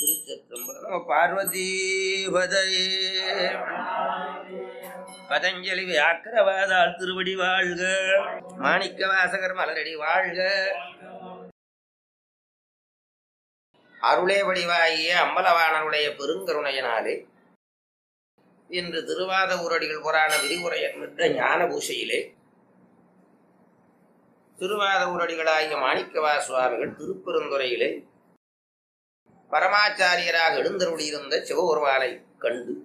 திருச்சிற்றம்பலம் நம பார்வதி பதையே பதஞ்சலி வியாக்கிரவாதால் திருவடி வாழ்க மாணிக்க வாசகர் மலரடி வாழ்க அருளே வடிவாகிய அம்பலவாணருடைய பெருங்கருணையினாலே இன்று திருவாத ஊரடிகள் புராண விரிவுரை என்கின்ற ஞான பூசையிலே திருவாத ஊரடிகளாகிய மாணிக்கவா சுவாமிகள் திருப்பெருந்துறையிலே பரமாச்சாரியராக எழுந்தருளியிருந்த சிவபெருமானை கண்டு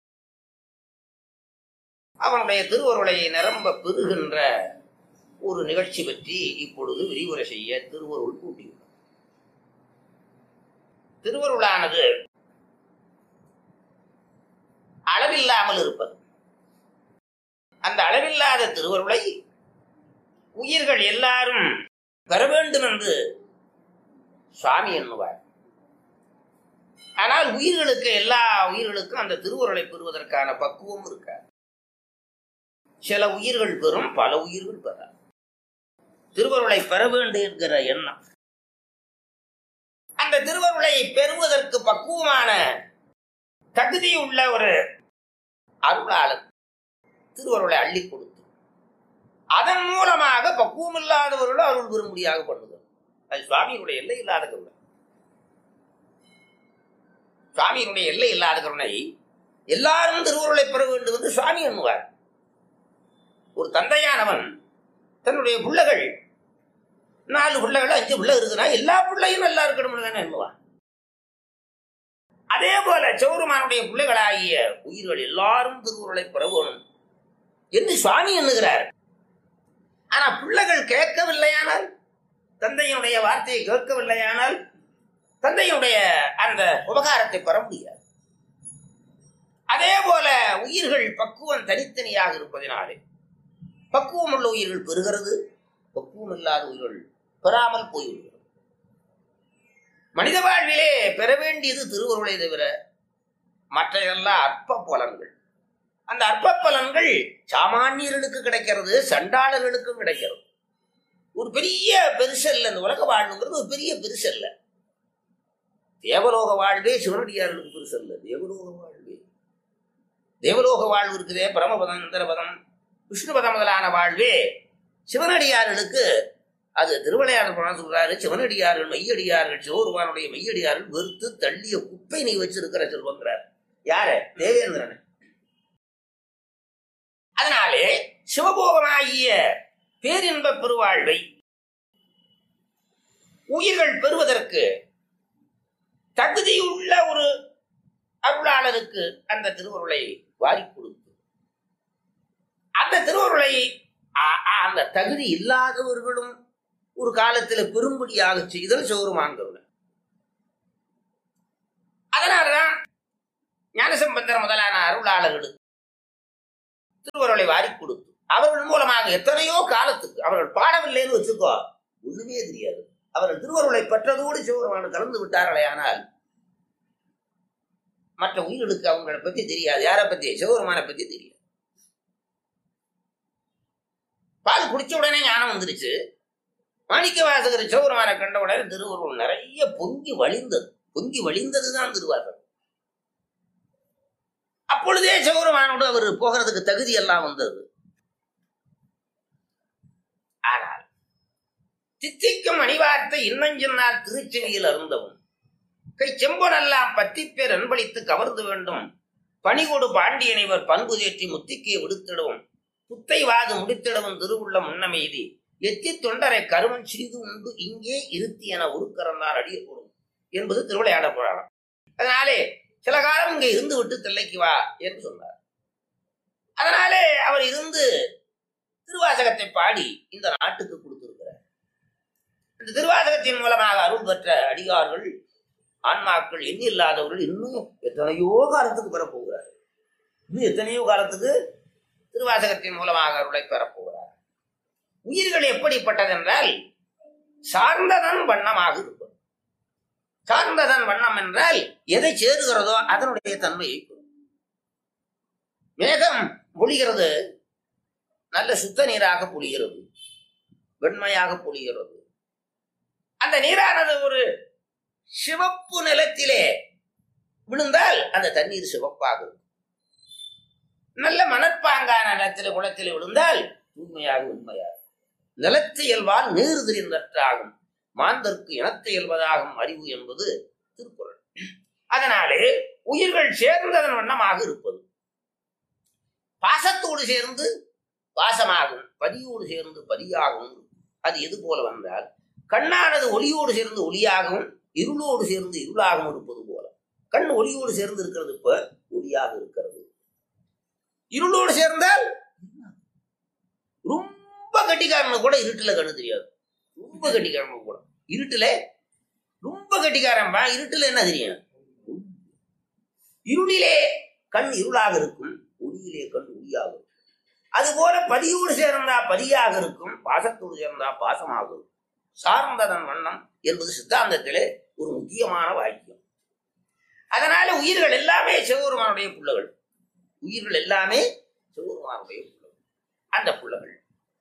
அவனுடைய திருவருளை நிரம்ப பெறுகின்ற ஒரு நிகழ்ச்சி பற்றி இப்பொழுது விரிவுரை செய்ய திருவருள் கூட்டியுள்ளார் திருவருளானது அளவில்லாமல் இருப்பது அந்த அளவில்லாத திருவருளை உயிர்கள் எல்லாரும் பெற வேண்டும் என்று சுவாமி எண்ணுவார் ஆனால் உயிர்களுக்கு எல்லா உயிர்களுக்கும் அந்த திருவுருளை பெறுவதற்கான பக்குவம் இருக்காது சில உயிர்கள் பெறும் பல உயிர்கள் பெற திருவருளை பெற வேண்டும் என்கிற எண்ணம் அந்த திருவருளை பெறுவதற்கு பக்குவமான தகுதி உள்ள ஒரு அருளாளர் திருவருளை அள்ளி கொடுத்து அதன் மூலமாக பக்குவம் இல்லாதவர்களும் அருள் பெறும்படியாக பண்ணுதல் அது சுவாமியினுடைய எல்லை இல்லாத கருணை சுவாமியினுடைய எல்லை இல்லாத கருணை எல்லாரும் திருவுருளை பெற வேண்டும் என்று சுவாமி எண்ணுவார் ஒரு தந்தையானவன் தன்னுடைய பிள்ளைகள் நாலு பிள்ளைகள் அஞ்சு பிள்ளை இருக்குன்னா எல்லா பிள்ளையும் நல்லா இருக்கணும்னு தானே எண்ணுவான் அதே போல சௌருமானுடைய பிள்ளைகளாகிய உயிர்கள் எல்லாரும் திருவுருளை பெற வேணும் என்று சுவாமி எண்ணுகிறார் ஆனா பிள்ளைகள் கேட்கவில்லையானால் தந்தையினுடைய வார்த்தையை கேட்கவில்லையானால் தந்தையுடைய அந்த உபகாரத்தை பெற முடியாது அதே போல உயிர்கள் பக்குவம் தனித்தனியாக இருப்பதினாலே பக்குவம் உள்ள உயிர்கள் பெறுகிறது பக்குவம் இல்லாத உயிர்கள் பெறாமல் போய்விடுகிறது மனித வாழ்விலே பெற வேண்டியது திருவருளை தவிர மற்றையெல்லாம் அற்ப பலன்கள் அந்த அற்ப பலன்கள் சாமானியர்களுக்கு கிடைக்கிறது சண்டாளர்களுக்கும் கிடைக்கிறது ஒரு பெரிய பெருசல்ல இந்த உலக வாழ்வுங்கிறது ஒரு பெரிய பெருசல்ல தேவலோக வாழ்வே சிவனடியார்களுக்கு பெருசல்ல தேவலோக வாழ்வே தேவலோக வாழ்வு இருக்குதே பரமபதம் இந்திரபதம் விஷ்ணுபதம் முதலான வாழ்வே சிவனடியார்களுக்கு அது திருவிளையாடல் படம் சொல்றாரு சிவனடியார்கள் மெய்யடியார்கள் சிவருமானுடைய மெய்யடியார்கள் வெறுத்து தள்ளிய குப்பை நீ வச்சிருக்கிற செல்வங்கிறார் யார தேவேந்திரன் அதனாலே சிவபோகமாகிய பேரின்ப பெருவாழ்வை உயிர்கள் பெறுவதற்கு தகுதியுள்ள ஒரு அருளாளருக்கு அந்த திருவருளை வாரி கொடுத்து அந்த திருவருளை அந்த தகுதி இல்லாதவர்களும் ஒரு காலத்தில் பெரும்படியாக செய்தல் சிவருமான்கிறவங்க அதனாலதான் ஞானசம்பந்தர் முதலான அருளாளர்களுக்கு திருவருளை வாரி கொடுத்து அவர்கள் மூலமாக எத்தனையோ காலத்துக்கு அவர்கள் பாடவில்லைன்னு வச்சுக்கோ ஒண்ணுமே தெரியாது அவர்கள் திருவருளை பெற்றதோடு சிவருமான கலந்து விட்டார்களே ஆனால் மற்ற உயிர்களுக்கு அவங்களை பத்தி தெரியாது யாரை பத்தி சிவபெருமான பத்தி தெரியாது பால் குடிச்ச உடனே ஞானம் வந்துருச்சு மாணிக்க வாசகர் சிவபெருமான கண்ட உடனே திருவருள் நிறைய பொங்கி வழிந்தது பொங்கி வழிந்ததுதான் திருவாசகம் அப்பொழுதே சிவபெருமானோடு அவர் போகிறதுக்கு தகுதி எல்லாம் வந்தது ஆனால் தித்திக்கும் அணிவார்த்தை இன்னஞ்சொன்னால் திருச்செவியில் அருந்தவும் கை செம்பனெல்லாம் பத்தி பேர் அன்பளித்து கவர்ந்து வேண்டும் பணிகொடு பாண்டியனைவர் பண்பு தேற்றி முத்திக்கே விடுத்திடவும் புத்தை வாது முடித்திடவும் திருவுள்ள முன்னமெய்தி எத்தி தொண்டரை கருமன் சிறிது உண்டு இங்கே இருத்தி என உருக்கரந்தார் அடியக்கூடும் என்பது திருவிளையாட புராணம் அதனாலே சில காலம் இங்கே இருந்து விட்டு தில்லைக்கு வா என்று சொன்னார் அதனாலே அவர் இருந்து திருவாசகத்தை பாடி இந்த நாட்டுக்கு கொடுத்திருக்கிறார் இந்த திருவாசகத்தின் மூலமாக அருள் பெற்ற அடிகார்கள் ஆன்மாக்கள் எண்ணில்லாதவர்கள் இன்னும் எத்தனையோ காலத்துக்கு பெறப்போகிறார் இன்னும் எத்தனையோ காலத்துக்கு திருவாசகத்தின் மூலமாக அருளை பெறப்போகிறார் உயிர்கள் எப்படிப்பட்டதென்றால் சார்ந்ததன் வண்ணமாக இருக்கும் சார்ந்ததன் வண்ணம் என்றால் எதை சேருகிறதோ அதனுடைய தன்மையை மேகம் பொழிகிறது நல்ல சுத்த நீராக பொழிகிறது வெண்மையாக பொழிகிறது அந்த நீரானது ஒரு சிவப்பு நிலத்திலே விழுந்தால் அந்த தண்ணீர் சிவப்பாக இருக்கும் நல்ல மணற்பாங்கான நிலத்தில் குளத்தில் விழுந்தால் உண்மையாக உண்மையாக நிலத்து இயல்பால் நீர் தெரிந்தற்றாகும் மாந்தற்கு இனத்து இயல்பதாகும் அறிவு என்பது திருக்குறள் அதனாலே உயிர்கள் சேர்ந்ததன் வண்ணமாக இருப்பது பாசத்தோடு சேர்ந்து பாசமாகும் பதியோடு சேர்ந்து பதியாகவும் அது எது போல வந்தால் கண்ணானது ஒளியோடு சேர்ந்து ஒளியாகவும் இருளோடு சேர்ந்து இருளாகவும் இருப்பது போல கண் ஒளியோடு சேர்ந்து இருக்கிறது இப்ப ஒளியாக இருக்கிறது இருளோடு சேர்ந்தால் ரொம்ப கட்டிக்காரனுக்கு கூட இருட்டுல கண்ணு தெரியாது ரொம்ப கட்டிக்காரனுக்கு கூட இருட்டுல ரொம்ப கட்டிக்காரன் பா, இருட்டுல என்ன தெரியும் இருளிலே கண் இருளாக இருக்கும் ஒளியிலே கண் ஒளியாக இருக்கும் அதுபோல பதியோடு சேர்ந்தா பதியாக இருக்கும் பாசத்தோடு சேர்ந்தா பாசமாக இருக்கும் சார்ந்ததன் வண்ணம் என்பது சித்தாந்தத்திலே ஒரு முக்கியமான வாக்கியம் அதனால உயிர்கள் எல்லாமே சிவபெருமானுடைய புள்ளகள் உயிர்கள் எல்லாமே சிவபெருமானுடைய புள்ளகள் அந்த புள்ளகள்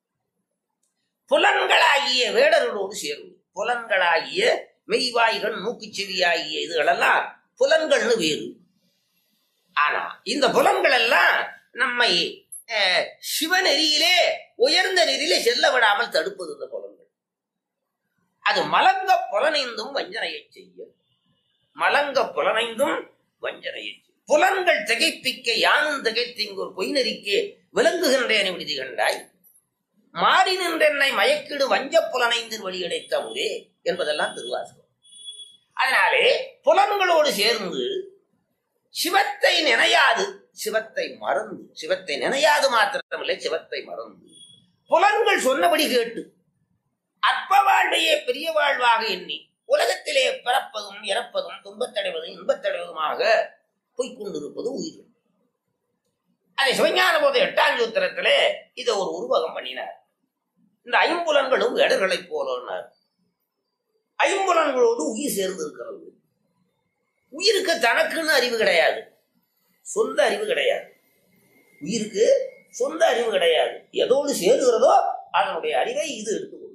புலன்களாகிய வேடர்களோடு சேரும் புலன்களாகிய மெய்வாய்கள் மூக்குச் செவியாகிய இதுகளெல்லாம் புலன்கள்னு வேறு ஆனா இந்த புலன்கள் எல்லாம் நம்மை அஹ், சிவநெறியிலே உயர்ந்த நெறியிலே செல்ல விடாமல் தடுப்பது இந்த புலன்கள் அது மலங்க புலனைந்தும் வஞ்சனையை செய்யும் மலங்க புலனைந்தும் வஞ்சனையை செய்யும் புலன்கள் திகைப்பிக்க யானும் திகைத்திங்கு ஒரு பொய்நெறிக்கு விளங்குகின்றேன் விடுதி கண்டாய் மாறி நின்றென்னை மயக்கிடு வஞ்ச புலனைந்தின் வழியடைத்த முரே என்பதெல்லாம் திருவாசகம் அதனாலே புலன்களோடு சேர்ந்து சிவத்தை நினையாது சிவத்தை மறந்து சிவத்தை நினையாது மாத்திரமில்லை சிவத்தை மறந்து புலன்கள் சொன்னபடி கேட்டு அற்ப வாழ்வையே பெரிய வாழ்வாக எண்ணி உலகத்திலே பிறப்பதும் இறப்பதும் துன்பத்தடைவதும் இன்பத்தடைவதுமாக போய்க்கொண்டிருப்பது உயிர் அதை சிவஞான போத எட்டாம் சூத்திரத்திலே இதை ஒரு உருவகம் பண்ணினார் இந்த ஐம்புலன்களும் இடர்களைப் போலனார் ஐம்புலன்களோடு உயிர் சேர்ந்து இருக்கிறது உயிருக்கு தனக்குன்னு அறிவு கிடையாது சொந்த அறிவு கிடையாது உயிருக்கு சொந்த அறிவு கிடையாது எதோடு சேருகிறதோ அதனுடைய அறிவை இது எடுத்துக்கொள்ளும்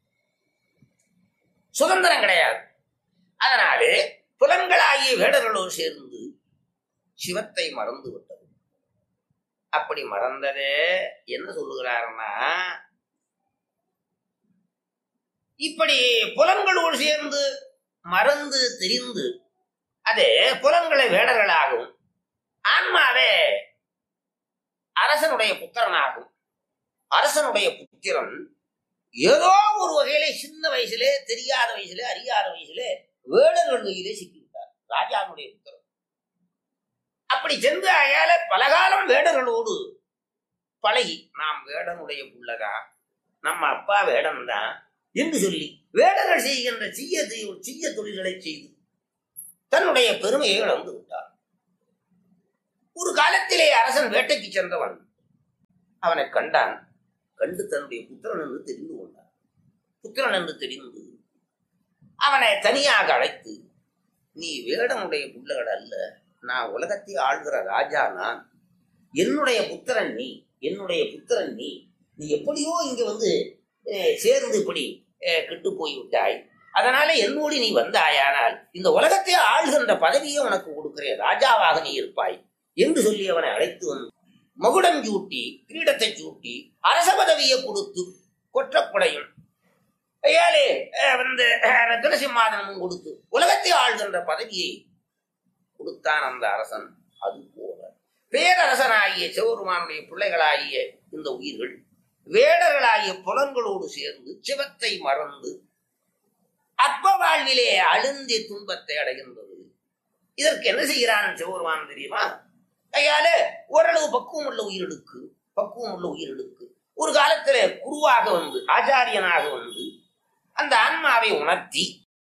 சுதந்திரம் கிடையாது அதனாலே புலன்களாகிய வேடர்களோடு சேர்ந்து சிவத்தை மறந்து விட்டது அப்படி மறந்ததே என்ன சொல்லுகிறாருன்னா இப்படி புலன்களோடு சேர்ந்து மறந்து தெரிந்து அதே புலன்களை வேடர்களாகும் ஆன்மாவே அரசனுடைய புத்திரனாகும் அரசனுடைய புத்திரன் ஏதோ ஒரு வகையிலே சின்ன வயசுலே தெரியாத வயசுலே அறியாத வயசுலே வேடர்கள் கையிலே சிக்கிவிட்டார் ராஜாவுடைய புத்திரன் அப்படி சென்று அயால பலகாலம் வேடர்களோடு பழகி நாம் வேடனுடைய புள்ளதா நம்ம அப்பா வேடன் தான் என்று சொல்லி வேடர்கள் செய்கின்ற தீய தீ- தீய தொழில்களை செய்து தன்னுடைய பெருமையை இழந்து விட்டார் ஒரு காலத்திலே அரசன் வேட்டைக்கு சென்றவன் அவனை கண்டான் கண்டு தன்னுடைய புத்திரன் என்று தெரிந்து கொண்டான் புத்திரன் என்று தெரிந்து அவனை தனியாக அழைத்து நீ வேடனுடைய புள்ளகள் அல்ல நான் உலகத்தை ஆள்கிற ராஜா நான் என்னுடைய புத்திரன் நீ என்னுடைய புத்திரன் நீ நீ எப்படியோ இங்க வந்து அஹ், சேர்ந்து இப்படி அஹ், கெட்டு போய் விட்டாய் அதனால என்னோடு நீ வந்தாயானால் இந்த உலகத்தை ஆள்கின்ற பதவியை உனக்கு கொடுக்கிறேன் ராஜாவாக நீ இருப்பாய் என்று சொல்லி அவனை அழைத்து வந்து மகுடம் சூட்டி கிரீடத்தை சூட்டி அரச பதவியை கொடுத்து கொற்றப்படையும் ஐயாலே அஹ், வந்து அஹ், ரத்தின சிம்மாதனமும் கொடுத்து உலகத்தை ஆள்கின்ற பதவியை கொடுத்தான் அந்த அரசன் அது போல பேரரசனாகிய சிவபெருமானுடைய பிள்ளைகளாகிய இந்த உயிர்கள் வேடர்களாகிய புலன்களோடு சேர்ந்து சிவத்தை மறந்து அற்ப வாழ்விலே அழுந்திய துன்பத்தை அடைகின்றது இதற்கு என்ன செய்கிறான் சிவபெருமான் தெரியுமா கையால ஓரளவு பக்குவம் உள்ள உயிரிடுக்கு பக்குவம் உள்ள உயிரிடுக்கு ஒரு காலத்துல குருவாக வந்து ஆச்சாரியனாக வந்து அந்த ஆன்மாவை உணர்த்தி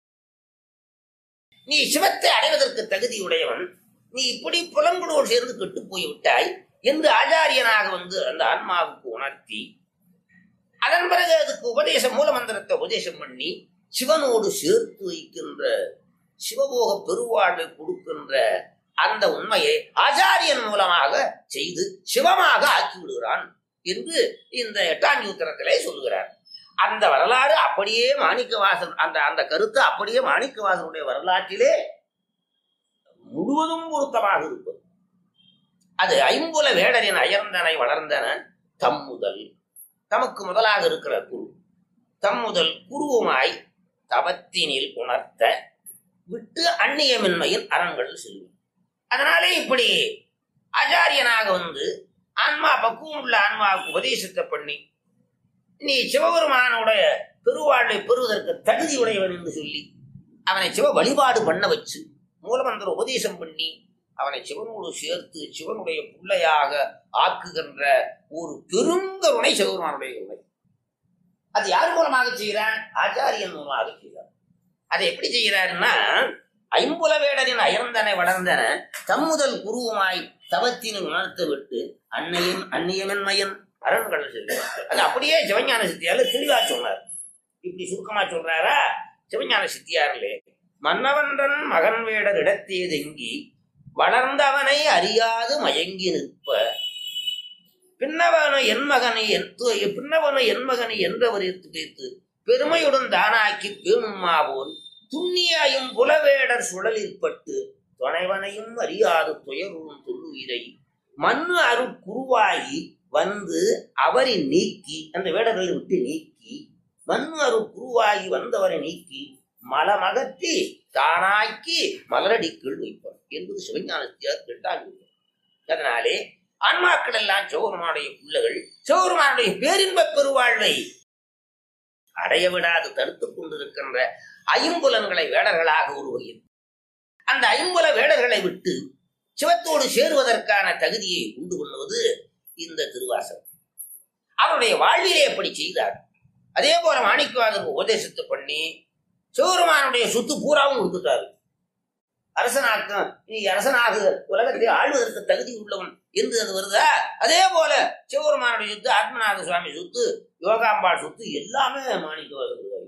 நீ சிவத்தை அடைவதற்கு தகுதியுடையவன் நீ இப்படி புலன்களோடு சேர்ந்து கெட்டு போய் விட்டாய் என்று ஆச்சாரியனாக வந்து அந்த ஆன்மாவுக்கு உணர்த்தி அதன் பிறகு அதுக்கு உபதேசம் மூலமந்திரத்தை உபதேசம் பண்ணி சிவனோடு சேர்த்து வைக்கின்ற சிவபோக பெருவாழ்வை கொடுக்கின்ற அந்த உண்மையை ஆச்சாரியன் மூலமாக செய்து சிவமாக ஆக்கி விடுகிறான் என்று இந்த எட்டாம் சூத்திரத்திலே சொல்லுகிறார் அந்த வரலாறு அப்படியே மாணிக்கவாசன் அந்த அந்த கருத்து அப்படியே மாணிக்கவாசனுடைய வரலாற்றிலே முழுவதும் பொருத்தமாக இருப்பது அது ஐம்புல வேடரின் அயர்ந்தனை வளர்ந்தன தம்முதல் தமக்கு முதலாக இருக்கிற குரு தம்முதல் குருவுமாய் தவத்தினில் உணர்த்த விட்டு அந்நியமின்மையின் அரண்கள் செல்லும் அதனாலே இப்படி ஆச்சாரியனாக வந்து ஆன்மா பக்குவம் உள்ள ஆன்மாவுக்கு உபதேசத்தை பண்ணி நீ சிவபெருமானுடைய பெருவாழ்வை பெறுவதற்கு தகுதி உடையவன் என்று சொல்லி அவனை சிவ வழிபாடு பண்ண வச்சு மூலமந்திர உபதேசம் பண்ணி அவனை சிவனோடு சேர்த்து சிவனுடைய பிள்ளையாக ஆக்குகின்ற ஒரு பெருங்கருணை சிவபெருமானுடைய உணை அது யார் மூலமாக செய்கிறான் ஆச்சாரியன் மூலமாக செய்கிறான் அதை எப்படி செய்கிறாருன்னா ஐம்புல வேடரின் அயர்ந்தனை வளர்ந்தன தம்முதல் குருவுமாய் தவத்தினை உணர்த்த விட்டு அன்னையும் அந்நியமென்மையன் அரண்கள் சொல்லுவார் அது அப்படியே சிவஞான சித்தியால தெளிவா சொன்னார் இப்படி சுருக்கமா சொல்றாரா சிவஞான சித்தியாரிலே மன்னவன்றன் மகன் வேடர் இடத்தே தெங்கி வளர்ந்தவனை அறியாது மயங்கி நிற்ப பின்னவன என் மகனை எத்து பின்னவன என் மகனை என்றவர் வைத்து பெருமையுடன் தானாக்கி பேணுமா போல் துண்ணியாயும் புலவேடர் சுழலிற்பட்டு துணைவனையும் அறியாது துயருறும் தொல்லுயிரை மண்ணு அருள் குருவாகி வந்து அவரை நீக்கி அந்த வேடர்களை விட்டு நீக்கி மண்ணு அருள் குருவாகி வந்தவரை நீக்கி மலமகற்றி தானாக்கி மலரடிக்குள் வைப்பார் என்பது சிவஞானத்தியார் கேட்டாங்க அதனாலே ஆன்மாக்கள் எல்லாம் சிவபெருமானுடைய பிள்ளைகள் சிவபெருமானுடைய பேரின்ப பெருவாழ்வை அடைய விடாது தடுத்துக் கொண்டிருக்கின்ற ஐம்புலன்களை வேடர்களாக உருவகிது அந்த ஐம்புல வேடர்களை விட்டு சிவத்தோடு சேருவதற்கான தகுதியை உண்டு பண்ணுவது இந்த திருவாசகம் அவருடைய வாழ்விலே எப்படி செய்தார் அதே போல மாணிக்கவாதருக்கு உபதேசத்தை பண்ணி சிவபெருமானுடைய சொத்து பூராவும் கொடுத்துட்டாரு அரசனாக்கம் நீ அரசனாக உலகத்தை ஆழ்வதற்கு தகுதி உள்ளவன் என்று அது வருதா அதே போல சிவபெருமானுடைய சொத்து ஆத்மநாத சுவாமி சொத்து யோகாம்பாள் சொத்து எல்லாமே மாணிக்கவாதர்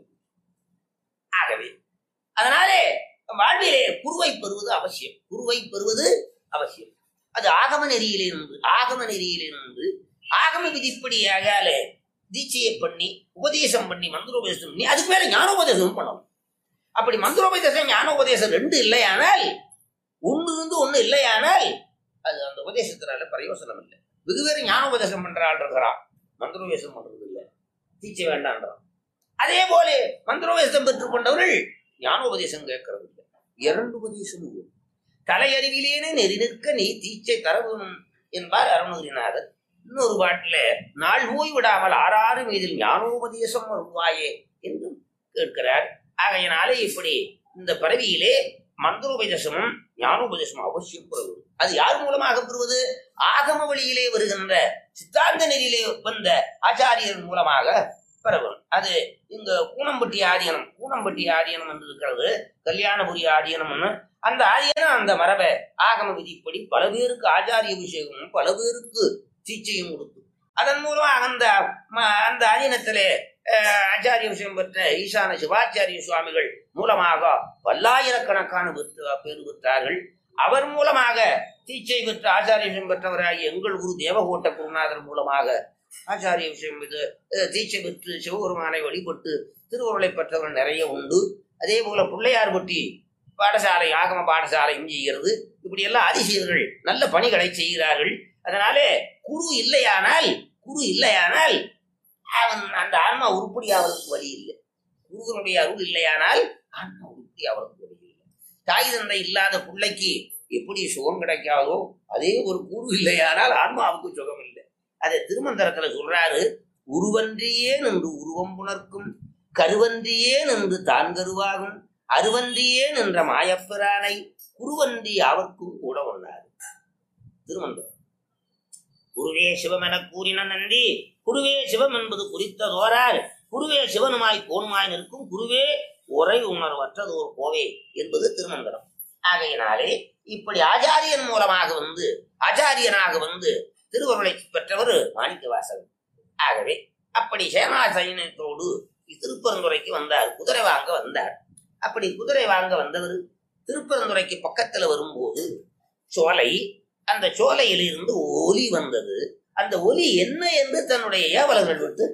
ஆகவே அதனாலே வாழ்விலே குருவை பெறுவது அவசியம் குருவை பெறுவது அவசியம் அது ஆகம நெறியிலிருந்து ஆகம நெறியிலிருந்து ஆகம விதிப்படியாக தீட்சையை பண்ணி உபதேசம் பண்ணி மந்திரோபதேசம் பண்ணி அதுக்கு மேல ஞானோபதேசம் பண்ணணும் அப்படி மந்திரோபதேசம் ஞானோபதேசம் ரெண்டு இல்லையானால் ஒன்று இருந்து ஒண்ணு இல்லையானால் அது அந்த உபதேசத்தினால பிரயோசனம் இல்லை வெகு பேர் ஞானோபதேசம் பண்ற ஆள் இருக்கிறான் மந்திரோபதேசம் பண்றது இல்லை தீட்சை வேண்டான்றான் அதே போல மந்திரோபதேசம் பெற்றுக் கொண்டவர்கள் ஞானோபதேசம் கேட்கறது இல்லை இரண்டு உபதேசம் உண்டு. தலையறிவிலேனே நெறி நிற்க நீ தீச்சை தரவும் என்பார் அருணகிரிநாதர் இன்னொரு பாட்டுல நாள் போய் விடாமல் ஆறாறு மீதில் ஞானோபதேசம் வருவாயே என்றும் கேட்கிறார் ஆகையினாலே இப்படி இந்த பறவையிலே மந்திரோபதேசமும் ஞானோபதேசமும் அவசியம் பெறுவது அது யார் மூலமாக பெறுவது ஆகம வழியிலே வருகின்ற சித்தாந்த நெறியிலே வந்த ஆச்சாரியர் மூலமாக பெறவும் அது இங்க கூனம்பட்டி ஆதீனம் கூனம்பட்டி ஆதீனம் என்று இருக்கிறது கல்யாணபுரி ஆதீனம்னு அந்த ஆதீனம் அந்த மரபை ஆகம விதிப்படி பல பேருக்கு ஆச்சாரிய அபிஷேகமும் பல பேருக்கு தீட்சையும் கொடுத்து அதன் மூலம் அந்த ம- அந்த ஆதீனத்திலே அஹ், ஆச்சாரிய விஷயம் பெற்ற ஈசான சிவாச்சாரிய சுவாமிகள் மூலமாக பல்லாயிரக்கணக்கான பெற்று பேர் பெற்றார்கள் அவர் மூலமாக தீட்சை பெற்ற ஆச்சாரிய விஷயம் பெற்றவராகிய எங்கள் குரு தேவகோட்ட குருநாதர் மூலமாக ஆச்சாரிய விஷயம் இது அஹ், தீட்சை பெற்று சிவபெருமானை வழிபட்டு திருவுருளை பெற்றவர்கள் நிறைய உண்டு அதே போல பிள்ளையார்பட்டி பாடசாலை ஆகம பாடசாலை செய்கிறது இப்படி எல்லாம் அதிசயர்கள் நல்ல பணிகளை செய்கிறார்கள் அதனாலே குரு இல்லையானால் குரு இல்லையானால் அவன் அந்த ஆன்மா உருப்படி அவனுக்கு வழி இல்லை குருவனுடைய அருள் இல்லையானால் ஆன்மா உருப்படி அவனுக்கு வழி இல்லை தாய் தந்தை இல்லாத பிள்ளைக்கு எப்படி சுகம் கிடைக்காதோ அதே ஒரு குரு இல்லையானால் ஆன்மாவுக்கு சுகம் இல்லை அதை திருமந்திரத்துல சொல்றாரு உருவன்றியே நின்று உருவம் புணர்க்கும் கருவன்றியே நின்று தான் கருவாகும் அருவன்றியே நின்ற மாயப்பிரானை குருவன்றி அவர்க்கும் கூட ஒண்ணாது திருமந்திரம் குருவே சிவம் என கூறின நன்றி குருவே சிவம் என்பது குறித்ததோரார் குருவே சிவனுமாய் கோன்மாய் நிற்கும் குருவே உரை உணர்வற்றதோர் கோவே என்பது திருமந்திரம் ஆகையினாலே இப்படி ஆச்சாரியன் மூலமாக வந்து ஆச்சாரியனாக வந்து திருவருளை பெற்றவர் மாணிக்கவாசகன் ஆகவே அப்படி சேனா சைன்யத்தோடு திருப்பரந்துரைக்கு வந்தார் குதிரை வாங்க வந்தார் அப்படி குதிரை வாங்க வந்தவர் திருப்பரந்துரைக்கு பக்கத்துல வரும்போது சோலை அந்த சோலையிலிருந்து ஒலி வந்தது அந்த ஒலி என்ன என்று தன்னுடைய ஏவலர்கள் விட்டு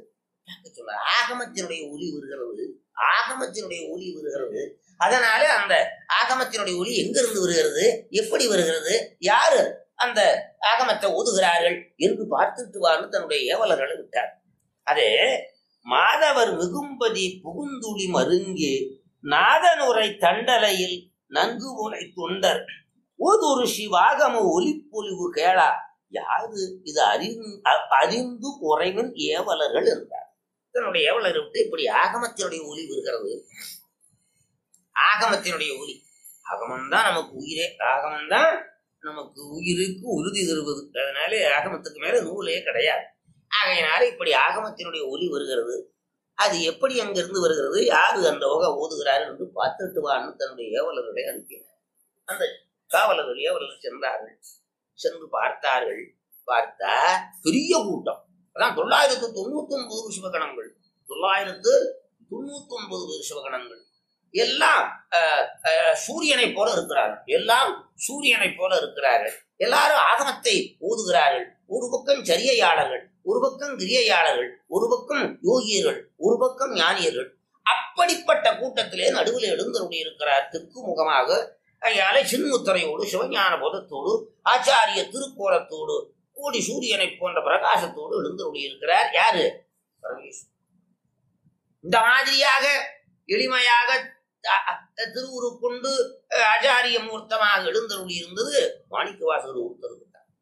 பார்க்க சொன்னார் ஆகமத்தினுடைய ஒளி வருகிறது ஆகமத்தினுடைய ஒளி வருகிறது அதனால அந்த ஆகமத்தினுடைய ஒளி எங்கிருந்து வருகிறது எப்படி வருகிறது யாரு அந்த ஆகமத்தை ஓதுகிறார்கள் என்று பார்த்துட்டு வான்னு தன்னுடைய ஏவலர்களை விட்டார் அது மாதவர் மிகும்பதி புகுந்துளி மருங்கே நாதனுரை தண்டலையில் நன்கு உரை தொண்டர் ஓதொரு சிவாகம ஒலிப்பொலிவு கேளா யாது இது அறிந்து அறிந்து குறைவின் ஏவலர்கள் என்றார் தன்னுடைய ஏவலரை விட்டு இப்படி ஆகமத்தினுடைய ஒலி வருகிறது ஆகமத்தினுடைய ஒலி ஆகமம் தான் நமக்கு உயிரே ஆகமம் தான் நமக்கு உயிருக்கு உறுதி தருவது அதனால ஆகமத்துக்கு மேல நூலே கிடையாது ஆகையினால இப்படி ஆகமத்தினுடைய ஒலி வருகிறது அது எப்படி அங்கிருந்து வருகிறது யாரு அந்த வகை ஓதுகிறார் என்று பார்த்துட்டு வான்னு தன்னுடைய ஏவலர்களை அனுப்பினார் அந்த காவலர்கள் ஏவலர்கள் சென்றார்கள் சென்று பார்த்தார்கள் பார்த்தா பெரிய கூட்டம் அதான் தொள்ளாயிரத்து தொண்ணூத்தி ஒன்பது சிவகணங்கள் தொள்ளாயிரத்து தொண்ணூத்தி ஒன்பது சிவகணங்கள் எல்லாம் அஹ், அஹ், சூரியனை போல இருக்கிறார்கள் எல்லாம் சூரியனை போல இருக்கிறார்கள் எல்லாரும் ஆகமத்தை ஓதுகிறார்கள் ஒரு பக்கம் சரியையாளர்கள் ஒரு பக்கம் கிரியையாளர்கள் ஒரு பக்கம் யோகியர்கள் ஒரு பக்கம் ஞானியர்கள் அப்படிப்பட்ட கூட்டத்திலே நடுவில் எழுந்தருடைய இருக்கிறார் தெற்கு முகமாக அயால சின்முத்திரையோடு சிவஞான போதத்தோடு ஆச்சாரிய திருக்கோலத்தோடு கோடி சூரியனை போன்ற பிரகாசத்தோடு எழுந்தருடைய இருக்கிறார் யாரு பரமேஸ்வரன் இந்த மாதிரியாக எளிமையாக அ- அ- திருவுரு கொண்டு அஹ், ஆச்சாரிய மூர்த்தமாக எழுந்தருளி இருந்தது மாணிக்க வாசகர் ஒருத்தர்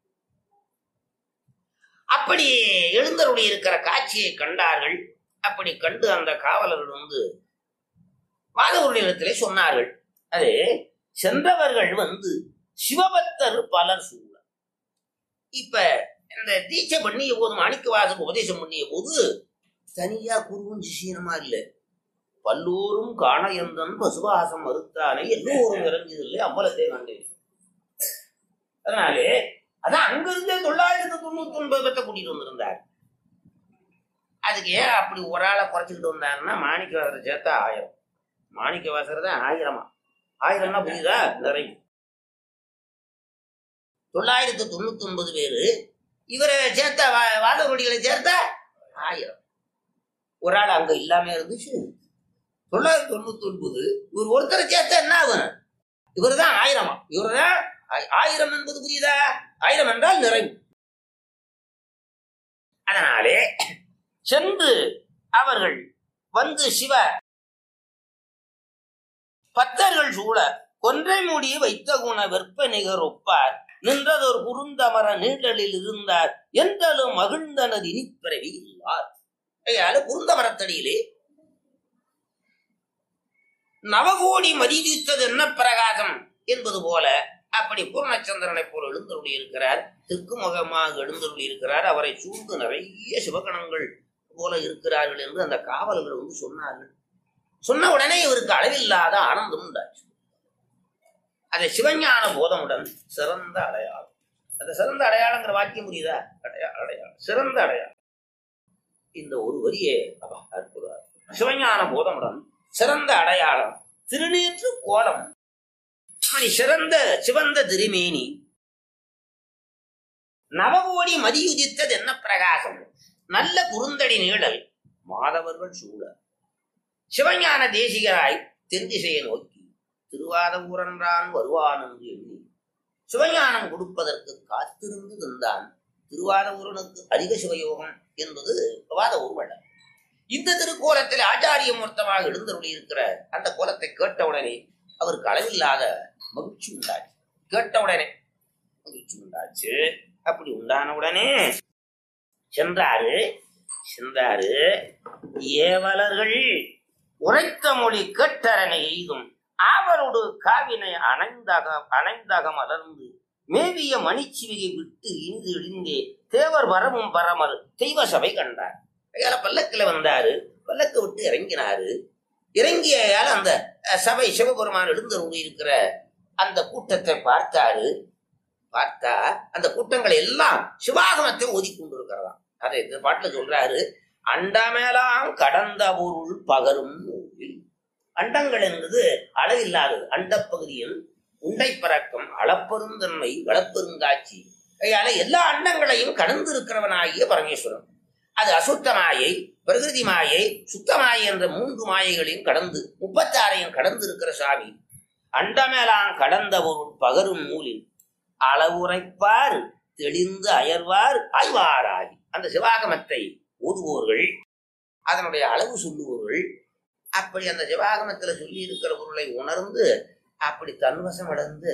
அப்படி எழுந்தருளி இருக்கிற காட்சியை கண்டார்கள் அப்படி கண்டு அந்த காவலர்கள் வந்து மாதவர்களிடத்திலே சொன்னார்கள் அது சென்றவர்கள் வந்து சிவபக்தர் பலர் சூழ இப்ப இந்த தீட்சை பண்ணிய போது மாணிக்க வாசக உபதேசம் பண்ணிய போது தனியா குருவும் சிஷியனுமா இல்ல பல்லோரும் காண எந்தன் பசுவாசம் மறுத்தானே எல்லோரும் இறங்கியதில்லை அம்பலத்தை கண்டேன் அதனாலே அதான் அங்கிருந்தே தொள்ளாயிரத்து தொண்ணூத்தி ஒன்பது பேர்த்த கூட்டிட்டு வந்திருந்தார் அதுக்கு ஏன் அப்படி ஒரு ஆளை குறைச்சிக்கிட்டு வந்தாருன்னா மாணிக்க வாசரை சேர்த்தா ஆயிரம் மாணிக்க வாசகர் தான் ஆயிரமா ஆயிரம்னா புரியுதா நிறைய தொள்ளாயிரத்து தொண்ணூத்தி ஒன்பது பேரு இவரை சேர்த்த வா- வாதகுடிகளை சேர்த்தா ஆயிரம் ஒரு ஆள் அங்க இல்லாம இருந்துச்சு தொள்ளாயிரத்தி தொண்ணூத்தி ஒன்பது இவர் ஒருத்தரை சேர்த்தா என்ன ஆகும் இவர் தான் ஆயிரமா இவர் தான் ஆயிரம் என்பது புரியுதா ஆயிரம் என்றால் நிறைவு அதனாலே சென்று அவர்கள் வந்து சிவ பத்தர்கள் சூழ கொன்றை மூடி வைத்த குண வெற்ப நிகர் ஒப்பார் நின்றதொரு குறுந்தமர நீழலில் இருந்தார் என்றலும் மகிழ்ந்தனர் இனிப்பிறவி இல்லார் ஐயால குறுந்தமரத்தடியிலே நவகோடி மதிவித்தது என்ன பிரகாசம் என்பது போல அப்படி பூர்ணச்சந்திரனை போல எழுந்தருளி இருக்கிறார் தெற்கு முகமாக எழுந்தருளி இருக்கிறார் அவரை சூழ்ந்து நிறைய சிவகணங்கள் போல இருக்கிறார்கள் என்று அந்த காவலர்கள் வந்து சொன்னார்கள் சொன்ன உடனே இவருக்கு அளவில்லாத ஆனந்தம் உண்டாச்சு அதை சிவஞான போதமுடன் சிறந்த அடையாளம் அந்த சிறந்த அடையாளங்கிற வாக்கியம் புரியுதா அடையா அடையாளம் சிறந்த அடையாளம் இந்த ஒரு வரியே அப்பா, அற்புதம் சிவஞான போதமுடன் சிறந்த அடையாளம் திருநீற்று கோலம் அப்படி சிறந்த சிவந்த திருமேனி நவகோடி மதியுதித்தது என்ன பிரகாசம் நல்ல குறுந்தடி நீழல் மாதவர்கள் சூழ சிவஞான தேசிகராய் தென் திசையை நோக்கி திருவாத ஊரன்றான் வருவான் என்று எண்ணி சிவஞானம் கொடுப்பதற்கு காத்திருந்து தந்தான் திருவாத ஊரனுக்கு அதிக சிவயோகம் என்பது வாத ஊர்வலம் இந்த திருக்கோலத்தில் ஆச்சாரிய மூர்த்தமாக எழுந்தருளி இருக்கிற அந்த கோலத்தை கேட்டவுடனே அவருக்கு அளவில்லாத மகிழ்ச்சி உண்டாச்சு கேட்டவுடனே மகிழ்ச்சி உண்டாச்சு அப்படி உண்டான உடனே சென்றாரு சென்றாரு ஏவலர்கள் உரைத்த மொழி கேட்டரனை எய்தும் ஆவலோடு காவினை அணைந்தக அணைந்தக மலர்ந்து மேவிய மணிச்சிவிகை விட்டு இந்து இழிந்தே தேவர் வரமும் பரமல் தெய்வ சபை கண்டார் ஐயால பல்லக்கில் வந்தாரு பல்லக்கு விட்டு இறங்கினாரு இறங்கியால் அந்த அஹ், சபை சிவபெருமான் எழுந்தருளி இருக்கிற அந்த கூட்டத்தை பார்த்தாரு பார்த்தா அந்த கூட்டங்கள் எல்லாம் சிவாகமத்தை ஓதி கொண்டிருக்கிறதாம் அதை இந்த பாட்டுல சொல்றாரு அண்டமேலாம் கடந்த பொருள் பகரும் நூலில் அண்டங்கள் என்பது அளவில்லாதது அண்டப்பகுதியில் உண்டை பறக்கம் அளப்பெருந்தன்மை வளப்பெருங்காட்சி கையால எல்லா அண்டங்களையும் கடந்து இருக்கிறவனாகிய பரமேஸ்வரன் அது அசுத்த மாயை பிரகிருதி மாயை சுத்த மாயை என்ற மூன்று மாயைகளையும் கடந்து முப்பத்தாறையும் கடந்து இருக்கிற சாமி அண்டமேலாம் கடந்த பொருள் பகரும் நூலில் அளவுரைப்பார் தெளிந்து அயர்வார் ஆய்வாராகி அந்த சிவாகமத்தை ஓதுவோர்கள் அதனுடைய அளவு சொல்லுவோர்கள் அப்படி அந்த சிவாகமத்துல சொல்லி இருக்கிற பொருளை உணர்ந்து அப்படி தன்வசம் அடைந்து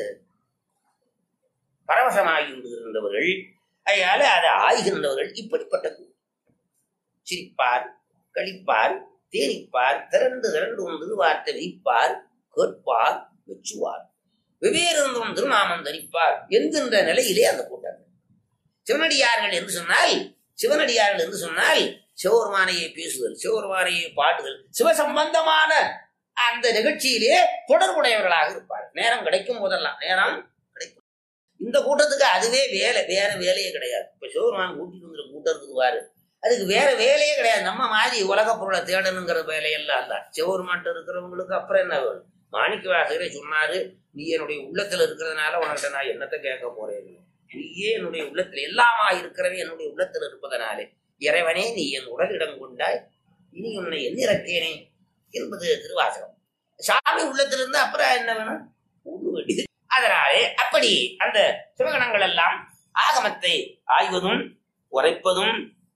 பரவசமாகி விடுகின்றவர்கள் அதனால அதை ஆய்கின்றவர்கள் இப்படிப்பட்ட கூட்டம். சிரிப்பார் கழிப்பார் தேனிப்பார் திரண்டு திரண்டு உன் திருவார்த்தை விரிப்பார் கேட்பார் மெச்சுவார் வெவ்வேறு திருநாமம் தரிப்பார் என்கின்ற நிலையிலே அந்த கூட்டம் சிவனடியார்கள் என்று சொன்னால் சிவனடியார்கள் என்று சொன்னால் சிவபெருமானையை பேசுதல் சிவபெருமானையை பாடுதல் சிவசம்பந்தமான அந்த நிகழ்ச்சியிலே தொடர்புடையவர்களாக இருப்பார் நேரம் கிடைக்கும் போதெல்லாம் நேரம் கிடைக்கும் இந்த கூட்டத்துக்கு அதுவே வேலை வேற வேலையே கிடையாது இப்ப சிவபெருமான் கூட்டிட்டு வந்துற கூட்டம் இருக்குவாரு அதுக்கு வேற வேலையே கிடையாது நம்ம மாதிரி உலக பொருளை தேடணுங்கிற வேலையெல்லாம் அல்ல சிவபெருமான்ட்ட இருக்கிறவங்களுக்கு அப்புறம் என்ன வேணும் மாணிக்க வாசகரே சொன்னாரு நீ என்னுடைய உள்ளத்துல இருக்கிறதுனால உனக்கிட்ட நான் என்னத்தை கேட்க போறேன் நீயே என்னுடைய உள்ளத்துல எல்லாமா இருக்கிறவே என்னுடைய உள்ளத்துல இருப்பதனாலே இறைவனே நீ என் உடலிடம் கொண்டாய் இனி உன்னை எண்ணிறக்கேனே என்பது திருவாசகம் சாமி உள்ளத்துல இருந்து அப்புறம் என்ன வேணும் ஒண்ணு வேண்டியது அதனாலே அப்படி அந்த சிவகணங்கள் எல்லாம் ஆகமத்தை ஆய்வதும் உரைப்பதும்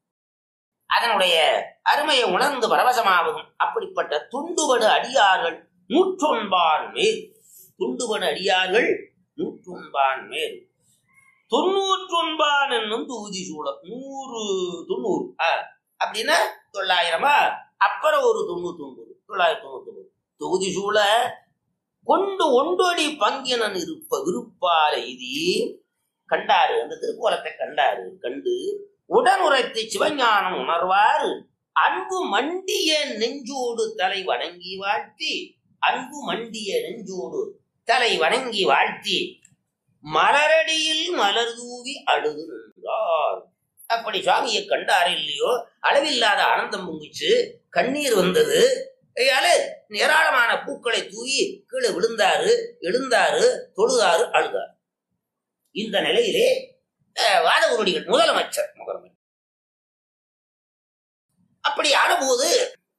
அதனுடைய அருமையை உணர்ந்து பரவசமாவதும் அப்படிப்பட்ட துண்டுபடு அடியார்கள் நூற்றொன்பான் மேல் துண்டுபடு அடியார்கள் நூற்றொன்பான் மேல் தொண்ணூற்றொன்பான் என்னும் தொகுதி சூழ நூறு தொண்ணூறு ஆ, அப்படின்னா தொள்ளாயிரமா அப்புறம் ஒரு தொண்ணூத்தி ஒன்பது தொள்ளாயிரத்தி தொண்ணூத்தி ஒன்பது தொகுதி சூழ கொண்டு ஒன்றடி பங்கினன் இருப்ப விருப்பால இது கண்டாரு அந்த திருக்கோலத்தை கண்டாரு கண்டு உடன் உரைத்து சிவஞானம் உணர்வார் அன்பு மண்டிய நெஞ்சோடு தலை வணங்கி வாழ்த்தி அன்பு மண்டிய நெஞ்சோடு தலை வணங்கி வாழ்த்தி மலரடியில் மலர் தூவி அழுது நின்றார் அப்படி சுவாமியை கண்டாரு இல்லையோ அளவில்லாத ஆனந்தம் பொங்கிச்சு கண்ணீர் வந்தது ஐயால ஏராளமான பூக்களை தூவி கீழே விழுந்தாரு எழுந்தாரு தொழுதாரு அழுதார் இந்த நிலையிலே அஹ், வாதகுருடிகள் முதலமைச்சர் முதலமைச்சர் அப்படி ஆனபோது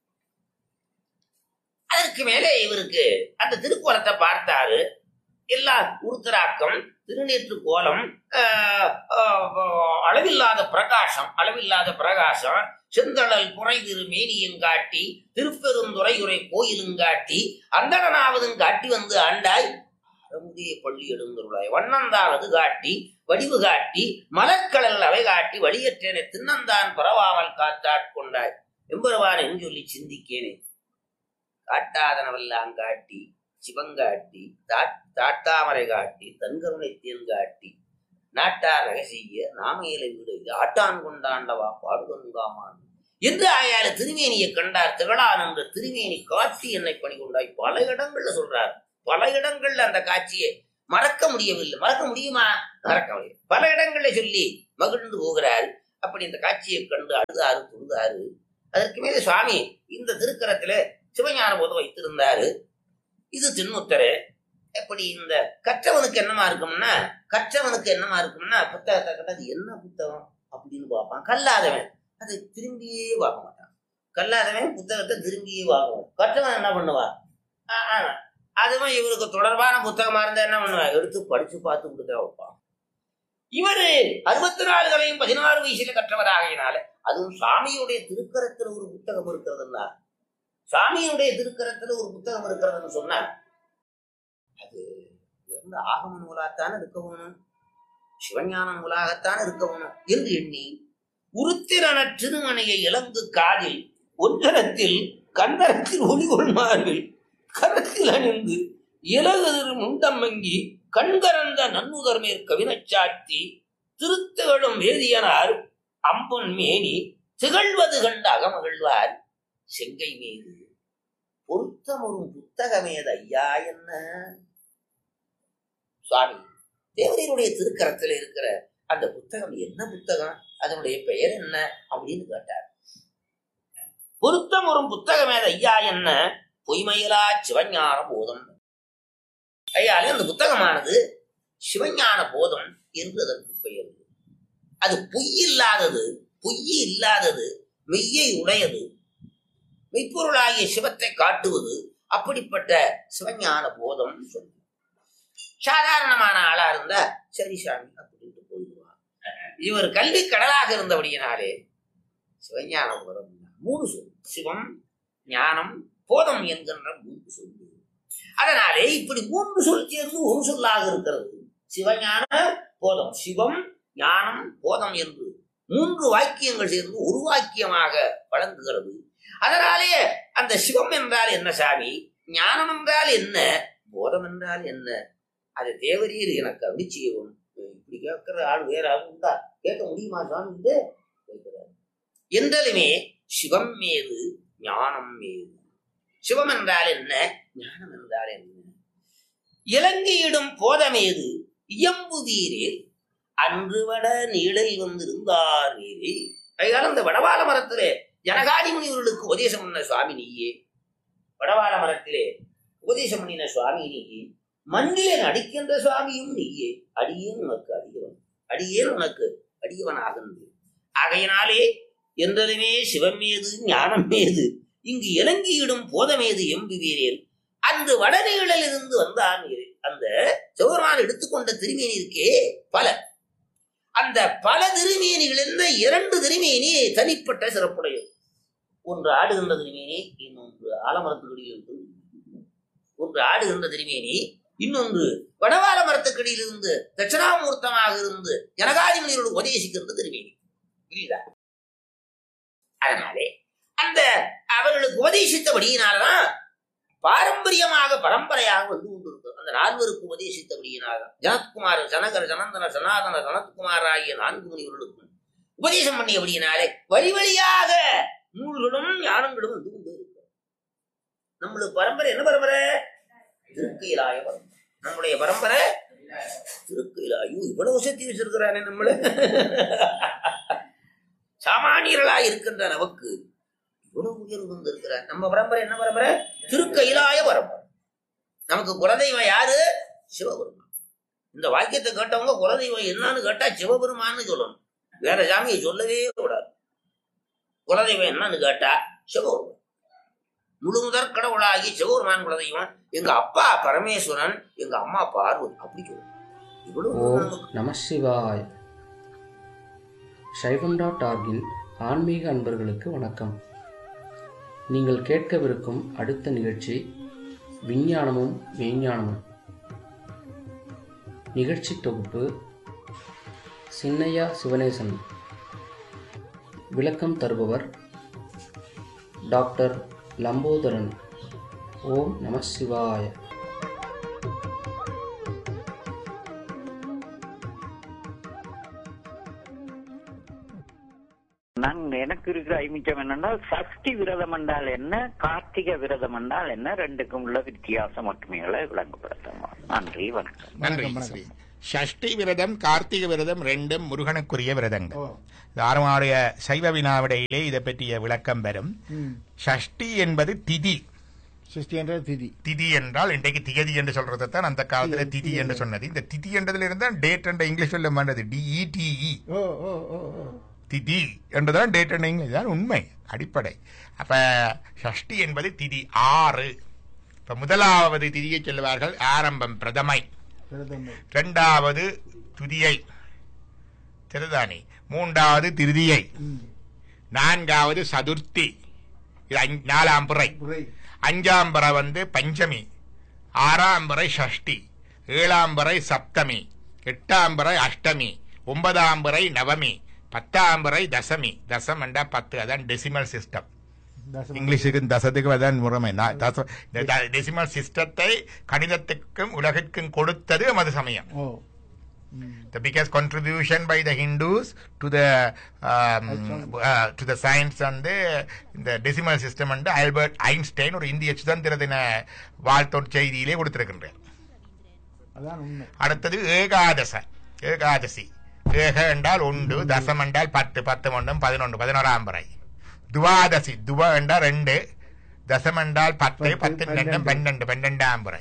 அதற்கு மேலே இவருக்கு அந்த திருக்கோலத்தை பார்த்தாரு எல்லாம் உருத்தராக்கம் திருநீற்று கோலம் ஆஹ், ஆஹ், அளவில்லாத பிரகாசம் அளவில்லாத பிரகாசம் செந்தழல் புரை திரு மேனியங்காட்டி திருப்பெருந்துறையுரை கோயிலுங்காட்டி அந்தணனாவதும் காட்டி வந்து ஆண்டாய் அறமுதிய பள்ளி எழுந்தருளாய் வண்ணந்தானது காட்டி வடிவு காட்டி மலர்கடல் அவை காட்டி வழியற்றேனே தின்னந்தான் பரவாமல் காத்தாட்கொண்டாய் எம்பெருவான் என்று சொல்லி சிந்திக்கேனே காட்டாதனவெல்லாம் காட்டி சிவங்காட்டி தாட்- தாட்டாமரை காட்டி தன்கருணை தேன்காட்டி நாட்டார் ரகசிய நாமையிலை வீடு இது ஆட்டான் கொண்டாண்டவா பாடுகங்காமான் என்று ஆயால திருமேனியை கண்டார் திகழான் என்ற திருமேனி காட்டி என்னை பணி கொண்டாய் பல இடங்கள்ல சொல்றார் பல இடங்கள்ல அந்த காட்சியை மறக்க முடியவில்லை மறக்க முடியுமா மறக்க முடியும் பல இடங்கள்ல சொல்லி மகிழ்ந்து போகிறார் அப்படி இந்த காட்சியை கண்டு அழுதாரு தொழுதாரு அதற்கு மேலே சுவாமி இந்த திருக்கரத்துல சிவஞான போதம் வைத்திருந்தாரு இது திண்முத்தரு எப்படி இந்த கற்றவனுக்கு என்னமா இருக்கும்னா கற்றவனுக்கு என்னமா இருக்கும்னா புத்தகத்தை கண்டா அது என்ன புத்தகம் அப்படின்னு பார்ப்பான் கல்லாதவன் அதை திரும்பியே பார்க்க மாட்டான் கல்லாதவன் புத்தகத்தை திரும்பியே பார்க்கணும் கற்றவன் என்ன பண்ணுவான் ஆ, ஆ, அதுவும் இவருக்கு தொடர்பான புத்தகமா இருந்தா என்ன பண்ணுவான் எடுத்து படிச்சு பார்த்து கொடுத்தா வைப்பான் இவரு அறுபத்தி நாலு கலையும் பதினாறு வயசுல கற்றவராகையினால அதுவும் சாமியுடைய திருக்கரத்துல ஒரு புத்தகம் இருக்கிறதுன்னா சாமியுடைய திருக்கரத்துல ஒரு புத்தகம் இருக்கிறதுன்னு சொன்னா அது எந்த ஆகம நூலாகத்தான் இருக்க வேணும் சிவஞான நூலாகத்தான் இருக்க வேணும் என்று எண்ணி உருத்திரன திருமணியை இலங்கு காதில் ஒன்றரத்தில் கந்தரத்தில் ஒளிகொள்மார்பில் கரத்தில் அணிந்து இலகுதிரு முண்டமங்கி கண்கரந்த நன்முதர் மேற்கவினச் சாத்தி திருத்துகளும் வேதியனார் அம்பொன் மேனி திகழ்வது கண்டு அகமகிழ்வார் செங்கை மீது பொருத்தமுறும் புத்தகமேது ஐயா என்ன சுவாமி தேவரையருடைய திருக்கரத்தில் இருக்கிற அந்த புத்தகம் என்ன புத்தகம் அதனுடைய பெயர் என்ன அப்படின்னு கேட்டார் பொருத்தமுறும் புத்தகமேது ஐயா என்ன பொய்மையிலா சிவஞான போதம் ஐயாலே அந்த புத்தகமானது சிவஞான போதம் என்று அதற்கு பெயர் அது பொய் இல்லாதது பொய்யே இல்லாதது மெய்யை உடையது மெய்ப்பொருளாகிய சிவத்தை காட்டுவது அப்படிப்பட்ட சிவஞான போதம் சொல்லு சாதாரணமான ஆளா இருந்தா சரி சாமி அப்படின்ட்டு போயிடுவான் இவர் கல்வி கடலாக இருந்தபடியினாலே சிவஞான போதம் மூணு சொல் சிவம் ஞானம் போதம் என்கின்ற மூன்று சொல்லு அதனாலே இப்படி மூன்று சொல் சேர்ந்து ஒரு சொல்லாக இருக்கிறது சிவஞான போதம் சிவம் ஞானம் போதம் என்று மூன்று வாக்கியங்கள் சேர்ந்து ஒரு வாக்கியமாக வழங்குகிறது அதனாலே அந்த சிவம் என்றால் என்ன சாமி ஞானம் என்றால் என்ன போதம் என்றால் என்ன அது தேவரீர் எனக்கு அப்படி செய்யவும் இப்படி கேட்கிற ஆள் வேற ஆள் உண்டா கேட்க முடியுமா சாமி இது கேட்கிறார் என்றாலுமே சிவம் மீது ஞானம் மீது சிவம் என்றால் என்ன ஞானம் என்றால் என்ன இலங்கையிடும் போதமேது இயம்புவீரில் அன்று வட நீழல் வந்திருந்தார் நீரே அதனால அந்த வடவாள மரத்திலே ஜனகாதி முனிவர்களுக்கு உபதேசம் பண்ண சுவாமி நீயே வடவாள மரத்திலே உபதேசம் பண்ணின சுவாமி நீயே மண்ணிலே நடிக்கின்ற சுவாமியும் நீயே அடியேன் உனக்கு அடியவன் அடியேன் உனக்கு அடியவன் ஆகின்றது ஆகையினாலே என்றதுமே சிவம் மீது ஞானம் மீது இங்கு இலங்கியிடும் போதமேது எம்புவீரேல் அந்த வடநீழலில் இருந்து வந்தான் நீர் அந்த சிவபெருமான் எடுத்துக்கொண்ட திருமேனி இருக்கே பல அந்த பல திருமேனிகளில் இரண்டு திருமேனி தனிப்பட்ட சிறப்புடையது ஒன்று ஆடுகின்ற திருமேனி இன்னொன்று ஆலமரத்துக்கடியில் இருந்து ஒன்று ஆடுகின்ற திருமேனி இன்னொன்று வடவாள மரத்துக்கடியில் இருந்து தட்சிணாமூர்த்தமாக இருந்து ஜனகாதி முனிவரோடு உபதேசிக்கின்ற திருமேனி புரியுதா அதனாலே அந்த அவர்களுக்கு உபதேசித்தபடியினால்தான் பாரம்பரியமாக பரம்பரையாக வந்து கொண்டிருக்கும் அந்த நால்வருக்கு உபதேசித்தபடியினால் ஜனத்குமார் ஜனகர் ஜனந்தன சனாதன சனத்குமார் ஆகிய நான்கு முனிவர்களுக்கும் உபதேசம் பண்ணியபடியினாலே வழி வழியாக நூல்களும் ஞானங்களும் வந்து கொண்டு இருக்கும் நம்மளுக்கு பரம்பரை என்ன பரம்பரை திருக்கையிலாய பரம்பரை நம்முடைய பரம்பரை திருக்கையிலாயு இவ்வளவு சக்தி வச்சிருக்கிறானே நம்மள சாமானியர்களாய் இருக்கின்ற நமக்கு இவ்வளவு உயர்வு வந்திருக்கிறார் நம்ம பரம்பரை என்ன பரம்பரை திருக்கையிலாய பரம்பரை நமக்கு குலதெய்வம் யாரு சிவபெருமான் இந்த வாக்கியத்தை கேட்டவங்க குலதெய்வம் என்னன்னு கேட்டா சிவபெருமான்னு சொல்லணும் வேற சாமியை சொல்லவே கூடாது குலதெய்வம் என்னன்னு கேட்டா சிவபெருமான் முழு முதற் கடவுளாகி சிவபெருமான் குலதெய்வம் எங்க அப்பா பரமேஸ்வரன் எங்க அம்மா பார்வதி அப்படி சொல்லணும் இவ்வளவு ஓம் நமக்கு நம சிவாய் சைவம் டாட் ஆர்கின் ஆன்மீக அன்பர்களுக்கு வணக்கம் நீங்கள் கேட்கவிருக்கும் அடுத்த நிகழ்ச்சி விஞ்ஞானமும் மெய்ஞானமும் நிகழ்ச்சி தொகுப்பு சின்னையா சிவனேசன் விளக்கம் தருபவர் டாக்டர் லம்போதரன் ஓம் நம சிவாய நான் எனக்கு இருக்கிற ஐமிச்சம் என்னன்னா சஷ்டி விரதம் என்றால் என்ன கார்த்திகை விரதம் என்றால் என்ன ரெண்டுக்கும் உள்ள வித்தியாசம் மட்டுமைகளை விளங்கப்படுத்துமா நன்றி வணக்கம் நன்றி ஸ்ரீ ஷஷ்டி விரதம் கார்த்திகை விரதம் ரெண்டும் முருகனுக்குரிய விரதங்கள் தாரமாடைய சைவ வினாவிடையிலே இதை பற்றிய விளக்கம் பெறும் ஷஷ்டி என்பது திதி சிருஷ்டி என்ற திதி திதி என்றால் இன்றைக்கு திகதி என்று சொல்றதை தான் அந்த காலத்துல திதி என்று சொன்னது இந்த திதி என்றதுல இருந்தா டேட் என்ற இங்கிலீஷ் சொல்ல மாட்டது டிஇடிஇ ஓ ஓ ஓ ஓ திதி என்றுதான் டேட் என்ற இங்கிலீஷ் தான் உண்மை அடிப்படை அப்ப ஷஷ்டி என்பது திதி ஆறு இப்ப முதலாவது திதியை சொல்லுவார்கள் ஆரம்பம் பிரதமை பிரதமை இரண்டாவது துதியை திருதானி மூன்றாவது திருதியை ம். நான்காவது சதுர்த்தி இது அஞ்- நாலாம் பிறை புரை அஞ்சாம் பிறை வந்து பஞ்சமி ஆறாம் பிறை ஷஷ்டி ஏழாம் பிறை சப்தமி எட்டாம் பிறை அஷ்டமி ஒன்பதாம் பிறை நவமி பத்தாம் பிறை தசமி தசம் என்றா பத்து அதான் டெசிமல் சிஸ்டம் தசம இங்கிலீஷுக்கு தசத்துக்கு அதான் முறைமை நான் தச- இந்த டெசிமல் சிஸ்டத்தை கணிதத்துக்கும் உலகிற்கும் கொடுத்தது நமது சமயம் ஓ ம். the biggest contribution by the Hindus to the um, uh, to the science and the, the decimal system and Albert Einstein ஒரு இந்திய சுதந்திர தின வாழ்த்தோர் செய்தியிலே கொடுத்திருக்கின்றார் அதான் உண்மை அடுத்தது ஏகாதச ஏகாதசி ஏக என்றால் உண்டு தசம் என்றால் பத்து பத்து ஒன்றும் பதினொன்று பதினோராம் வரை துவாதசி துவ என்றால் ரெண்டு தசம் என்றால் பத்து பத்து, பத்து ரெண்டும் பன்னெண்டு. பன்னெண்டு பன்னெண்டாம் வரை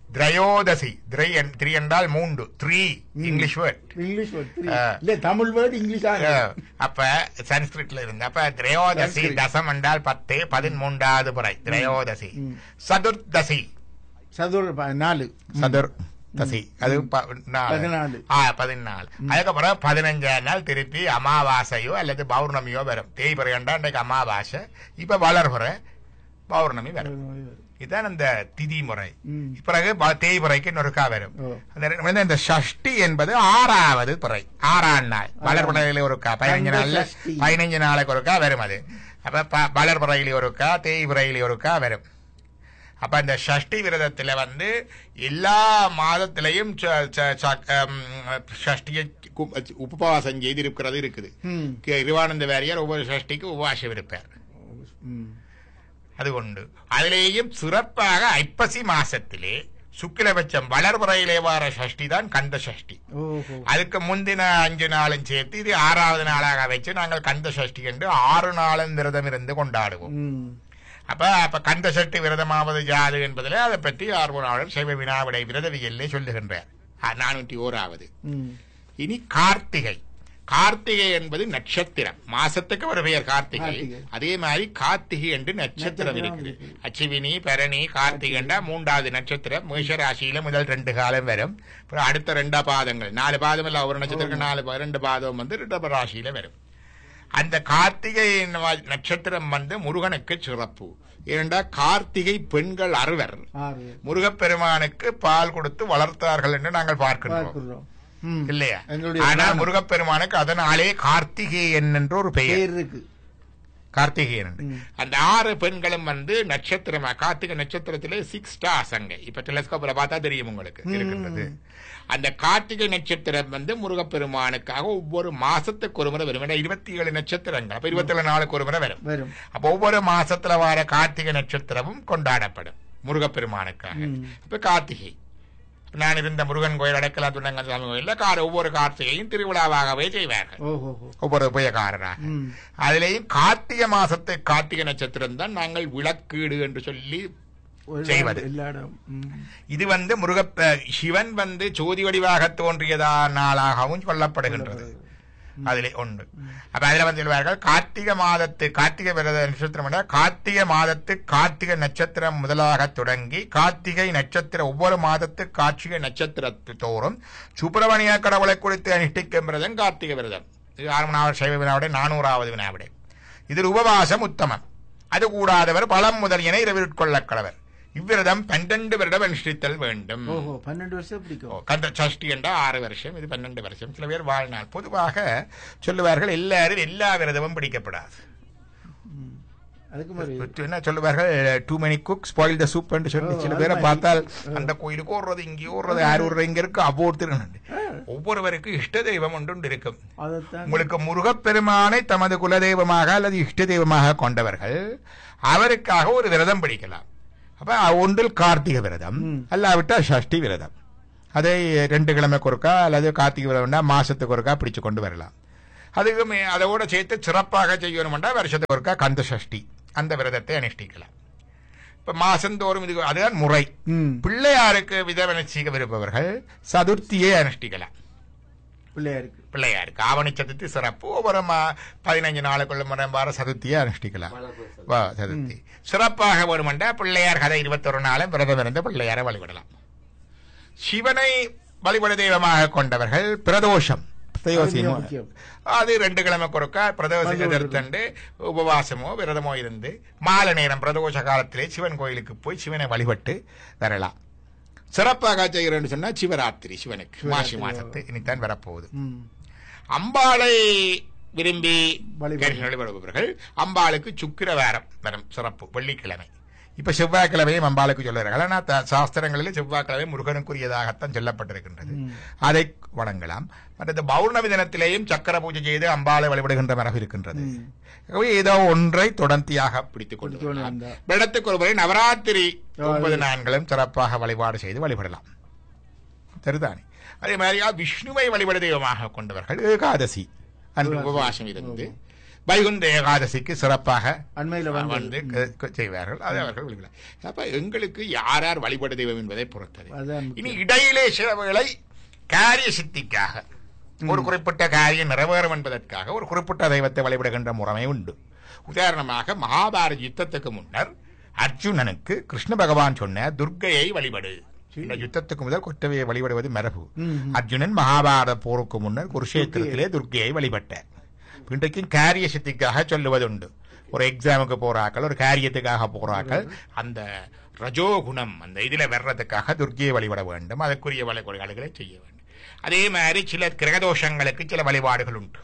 திரையோதசி திரை என்- த்ரீ என்றால் மூன்று three English word English word three. ஆ. இல்ல தமிழ் வேர்டு இங்கிலீஷ் அப்ப சன்ஸ்கிரிட்ல இருந்து அப்ப திரையோதசி Sanskrit. தசம் என்றால் பத்து பதிமூன்றாவது முறை திரையோதசி ம். சதுர்தசி சதுர ப- நாலு சதுர் தசி அது ப- நாலு. பதினாலு. ஆ பதினாலு அதுக்கப்புறம் பதினஞ்சாம் நாள் திருப்பி அமாவாசையோ அல்லது பௌர்ணமியோ வரும் தேய்பிறை கண்டா இன்றைக்கு அமாவாசை இப்ப வளர்புற பௌர்ணமி வரும் இதுதான் அந்த திதி முறை ம். பிறகு ப- தேய்பிறைக்கு நொறுக்கா வரும் ஓ. அந்த ரெண்டு- இந்த ஷஷ்டி என்பது ஆறாவது பிறை ஆறாம் நாள் வளர்பிறையில ஒருக்கா பதினஞ்சு கந்த நாள்ல சஷ்டி. பதினஞ்சு நாளைக்கு ஒருக்கா வரும் அது அப்ப ப- வளர்பிறையில ஒருக்கா தேய்பிறையில ஒருக்கா வரும் அப்ப இந்த ஷஷ்டி விரதத்துல வந்து எல்லா மாதத்திலையும் ச- ச- ச- ஹம், ஷஷ்டியை கு- உபவாசம் செய்திருக்கிறது இருக்குது ம். கே- இருவானந்த வாரியார் ஒவ்வொரு ஷஷ்டிக்கு உபவாசம் இருப்பார் ம். அது உண்டு அதிலேயும் சிறப்பாக ஐப்பசி மாசத்திலே சுக்கிலபட்சம் வளர்புறையிலே வார சஷ்டி தான் கந்த சஷ்டி ஓஹோ அதுக்கு முந்தின அஞ்சு நாளும் சேர்த்து இது ஆறாவது நாளாக வச்சு நாங்கள் கந்த சஷ்டி என்று ஆறு நாளும் விரதம் இருந்து கொண்டாடுவோம் ம். அப்ப அப்ப கந்த சஷ்டி விரதமாவது யாது என்பதில் அதை பற்றி ஆர்வனாளர் சைவ வினாவிடை விரதவியல்லே சொல்லுகின்றார் ஆ, நானூற்றி ஓராவது ம். இனி கார்த்திகை கார்த்திகை என்பது நட்சத்திரம் மாசத்துக்கு ஒரு பெயர் கார்த்திகை கார்த்திகை. அதே மாதிரி கார்த்திகை என்று நட்சத்திரம் நட்சத்திரம் இருக்குது இருக்கு. அச்சிவினி பரணி கார்த்திகண்டா மூன்றாவது நட்சத்திரம் மேஷ ராசியில முதல் ரெண்டு காலம் வரும் அப்புறம் அடுத்த ரெண்டா பாதங்கள் நாலு பாதம் இல்ல ஒரு நட்சத்திரம் நாலு பா- ரெண்டு பாதம் வந்து ரிஷப ராசியில வரும் அந்த கார்த்திகை ந- நட்சத்திரம் வந்து முருகனுக்கு சிறப்பு ஏனென்றா கார்த்திகை பெண்கள் அறுவர் ஆறு முருகப்பெருமானுக்கு பால் கொடுத்து வளர்த்தார்கள் என்று நாங்கள் பார்க்கின்றோம் பார்க்கிறோம் ம். இல்லையா எங்களுடைய ஆனால் புராணம். முருகப்பெருமானுக்கு அதனாலே கார்த்திகேயன் என்ற ஒரு பெயர் பேர் இருக்கு கார்த்திகேயன் என்று. ம். அந்த ஆறு பெண்களும் வந்து நட்சத்திரமா கார்த்திகை நட்சத்திரத்திலே சிக்ஸ் ஸ்டார்ஸ் அங்க இப்ப டெலிஸ்கோப்ல பார்த்தா தெரியும் உங்களுக்கு ம். இருக்கின்றது அந்த கார்த்திகை நட்சத்திரம் வந்து முருகப்பெருமானுக்காக ஒவ்வொரு மாசத்துக்கு ஒரு முறை வரும் ஏன்னா இருபத்தி ஏழு நட்சத்திரங்கள் அப்ப இருபத்தி ஏழு நாளுக்கு ஒரு முறை வரும் வரும் அப்ப ஒவ்வொரு மாசத்துல வர கார்த்திகை நட்சத்திரமும் கொண்டாடப்படும் முருகப்பெருமானுக்காக ம். இப்ப கார்த்திகை நான் இருந்த முருகன் கோயில் அடக்கலா துணங்க சாமி கோயில்ல கார ஒவ்வொரு கார்த்திகையும் திருவிழாவாகவே செய்வார்கள் ஓஹோ ஒவ்வொரு உபயகாரராக ம். அதிலேயும் கார்த்திகை மாசத்தை கார்த்திகை நட்சத்திரம் தான் நாங்கள் விளக்கீடு என்று சொல்லி ஒரு செய்வது. எல்லா இடம் ம். இது வந்து முருகப்ப சிவன் வந்து ஜோதி வடிவாக தோன்றியதா நாளாகவும் சொல்லப்படுகின்றது அதிலே உண்டு அப்ப அதுல வந்து சொல்வார்கள் கார்த்திகை மாதத்து கார்த்திகை விரத நட்சத்திரம் என்றால் கார்த்திகை மாதத்து கார்த்திகை நட்சத்திரம் முதலாக தொடங்கி கார்த்திகை நட்சத்திர ஒவ்வொரு மாதத்து கார்த்திகை நட்சத்திரத்து தோறும் சுப்பிரமணிய கடவுளை குறித்து அனுஷ்டிக்கும் விரதம் கார்த்திகை விரதம் இது ஆரம்பநாவல் சைவ வினாவுடைய நானூறாவது வினாவிடை இதில் உபவாசம் உத்தமம் அது கூடாதவர் பழம் முதலியனை இரவிற்கொள்ள கடவர் இவ்விரதம் பன்னெண்டு வருடம் அனுஷ்டித்தல் வேண்டும் ஓஹோ பன்னெண்டு வருஷம் ஓ, பிடிக்கும் கந்த சஷ்டி என்ற ஆறு வருஷம் இது பன்னெண்டு வருஷம் சில பேர் வாழ்நாள் பொதுவாக சொல்லுவார்கள் எல்லாரும் எல்லா விரதமும் பிடிக்கப்படாது ம். அதுக்கு மாதிரி என்ன சொல்லுவார்கள் too many cook spoil the soup என்று சொல்லி ஓ, சில அது பேரை மாதிரி. பார்த்தால் அந்த கோயிலுக்கு ஓடுறது இங்கே ஓடுறது யார் ஓடுறது இங்க இருக்கு அவ்வொருத்தர் ஒவ்வொருவருக்கும் இஷ்ட தெய்வம் ஒன்று ஒன்று இருக்கும் அதைத்தான் உங்களுக்கு முருகப்பெருமானை தமது குலதெய்வமாக அல்லது இஷ்ட தெய்வமாக கொண்டவர்கள் அவருக்காக ஒரு விரதம் பிடிக்கலாம் அப்ப ஒன்றில் கார்த்திகை விரதம் ம். அல்லாவிட்டால் சஷ்டி விரதம் அதை ரெண்டு கிழமைக்கு ஒருக்கா அல்லது கார்த்திகை விரதம்னா மாசத்துக்கு ஒருக்கா பிடிச்சு கொண்டு வரலாம் அதுக்கு மே- அதோட சேர்த்து சிறப்பாக செய்யணும்னா வருஷத்துக்கு ஒருக்கா கந்த சஷ்டி அந்த விரதத்தை அனுஷ்டிக்கலாம் இப்ப மாசந்தோறும் இது அதுதான் முறை ம். பிள்ளையாருக்கு விதவனை செய்ய விருப்பவர்கள் சதுர்த்தியை அனுஷ்டிக்கலாம் பிள்ளையாருக்கு பிள்ளையாருக்கு ஆவணி சதுர்த்தி சிறப்பு ஒவ்வொரு மா- பதினஞ்சு நாளுக்குள்ள முறை வார சதுர்த்தியை அனுஷ்டிக்கலாம் வா, சதுர்த்தி சிறப்பாக வருமெண்டா பிள்ளையார் கதை இருபத்தொரு நாளும் விரதம் இருந்து பிள்ளையாரை வழிபடலாம் சிவனை வழிபட தெய்வமாக கொண்டவர்கள் பிரதோஷம் பிரதோஷம். அது முக்கியம். அது ரெண்டு கிழமை கொடுக்க பிரதோஷ எதிர்த்தண்டு உபவாசமோ விரதமோ இருந்து மாலை நேரம் பிரதோஷ காலத்திலே சிவன் கோயிலுக்கு போய் சிவனை வழிபட்டு வரலாம் சிறப்பாக செய்கிறேன்னு சொன்னா சிவராத்திரி சிவனுக்கு மாசி சிவராத்திரி, மாசத்து இனித்தான் வரப்போகுது ம். அம்பாளை விரும்பி வழிபடு. வழிபடுபவர்கள் அம்பாளுக்கு சுக்கிரவாரம் வரும் சிறப்பு வெள்ளிக்கிழமை இப்ப செவ்வாய்க்கிழமையும் அம்பாளுக்கு சொல்லுறார்கள் ஆனால் த- சாஸ்திரங்களில் செவ்வாய்க்கிழமை முருகனுக்குரியதாகத்தான் சொல்லப்பட்டிருக்கின்றது ம். அதை வணங்கலாம் மற்றது பௌர்ணமி தினத்திலேயும் சக்கர பூஜை செய்து அம்பாளை வழிபடுகின்ற மரபு இருக்கின்றது ம். ஆகவே ஏதோ ஒன்றை தொடர்ந்தியாக பிடித்துக் கொண்டு பிடித்துக் கொண்டு வரலாம். வந்தா. வருடத்துக்கு ஒரு முறை நவராத்திரி ஆ, ஒன்பது அது- நாட்களும் சிறப்பாக வழிபாடு செய்து வழிபடலாம் சரிதானே அதே மாதிரியா விஷ்ணுவை வழிபட தெய்வமாக கொண்டவர்கள் ஏகாதசி அன்று உபவாசம் இருந்து வைகுந்த ஏகாதசிக்கு சிறப்பாக அண்மையில வந்து வந்து க- க- செய்வார்கள் அது அவர்கள் வழிபட அப்ப எங்களுக்கு யார் யார் வழிபட தெய்வம் என்பதை பொறுத்தது அதான் இனி முக்கியம். இடையிலே சில வேளை காரிய சித்திக்காக ஒரு குறிப்பிட்ட காரியம் நிறைவேறும் என்பதற்காக ஒரு குறிப்பிட்ட தெய்வத்தை வழிபடுகின்ற முறைமை உண்டு உதாரணமாக மகாபாரத யுத்தத்துக்கு முன்னர் அர்ஜுனனுக்கு கிருஷ்ண பகவான் சொன்ன துர்க்கையை வழிபடு இந்த யுத்தத்துக்கு முதல் கொற்றவையை வழிபடுவது மரபு ம். அர்ஜுனன் மகாபாரத போருக்கு முன்னர் குருஷேத்திரத்திலே துர்க்கையை வழிபட்டார் இன்றைக்கும் காரிய சித்திக்காக சொல்லுவதுண்டு ஒரு எக்ஸாமுக்கு போறாக்கள் ஒரு காரியத்துக்காக போறாக்கள் அந்த ரஜோகுணம் அந்த இதுல வர்றதுக்காக துர்க்கையை வழிபட வேண்டும் அதற்குரிய வழிபாடுகளை செய்ய வேண்டும் அதே மாதிரி சில கிரகதோஷங்களுக்கு சில வழிபாடுகள் உண்டு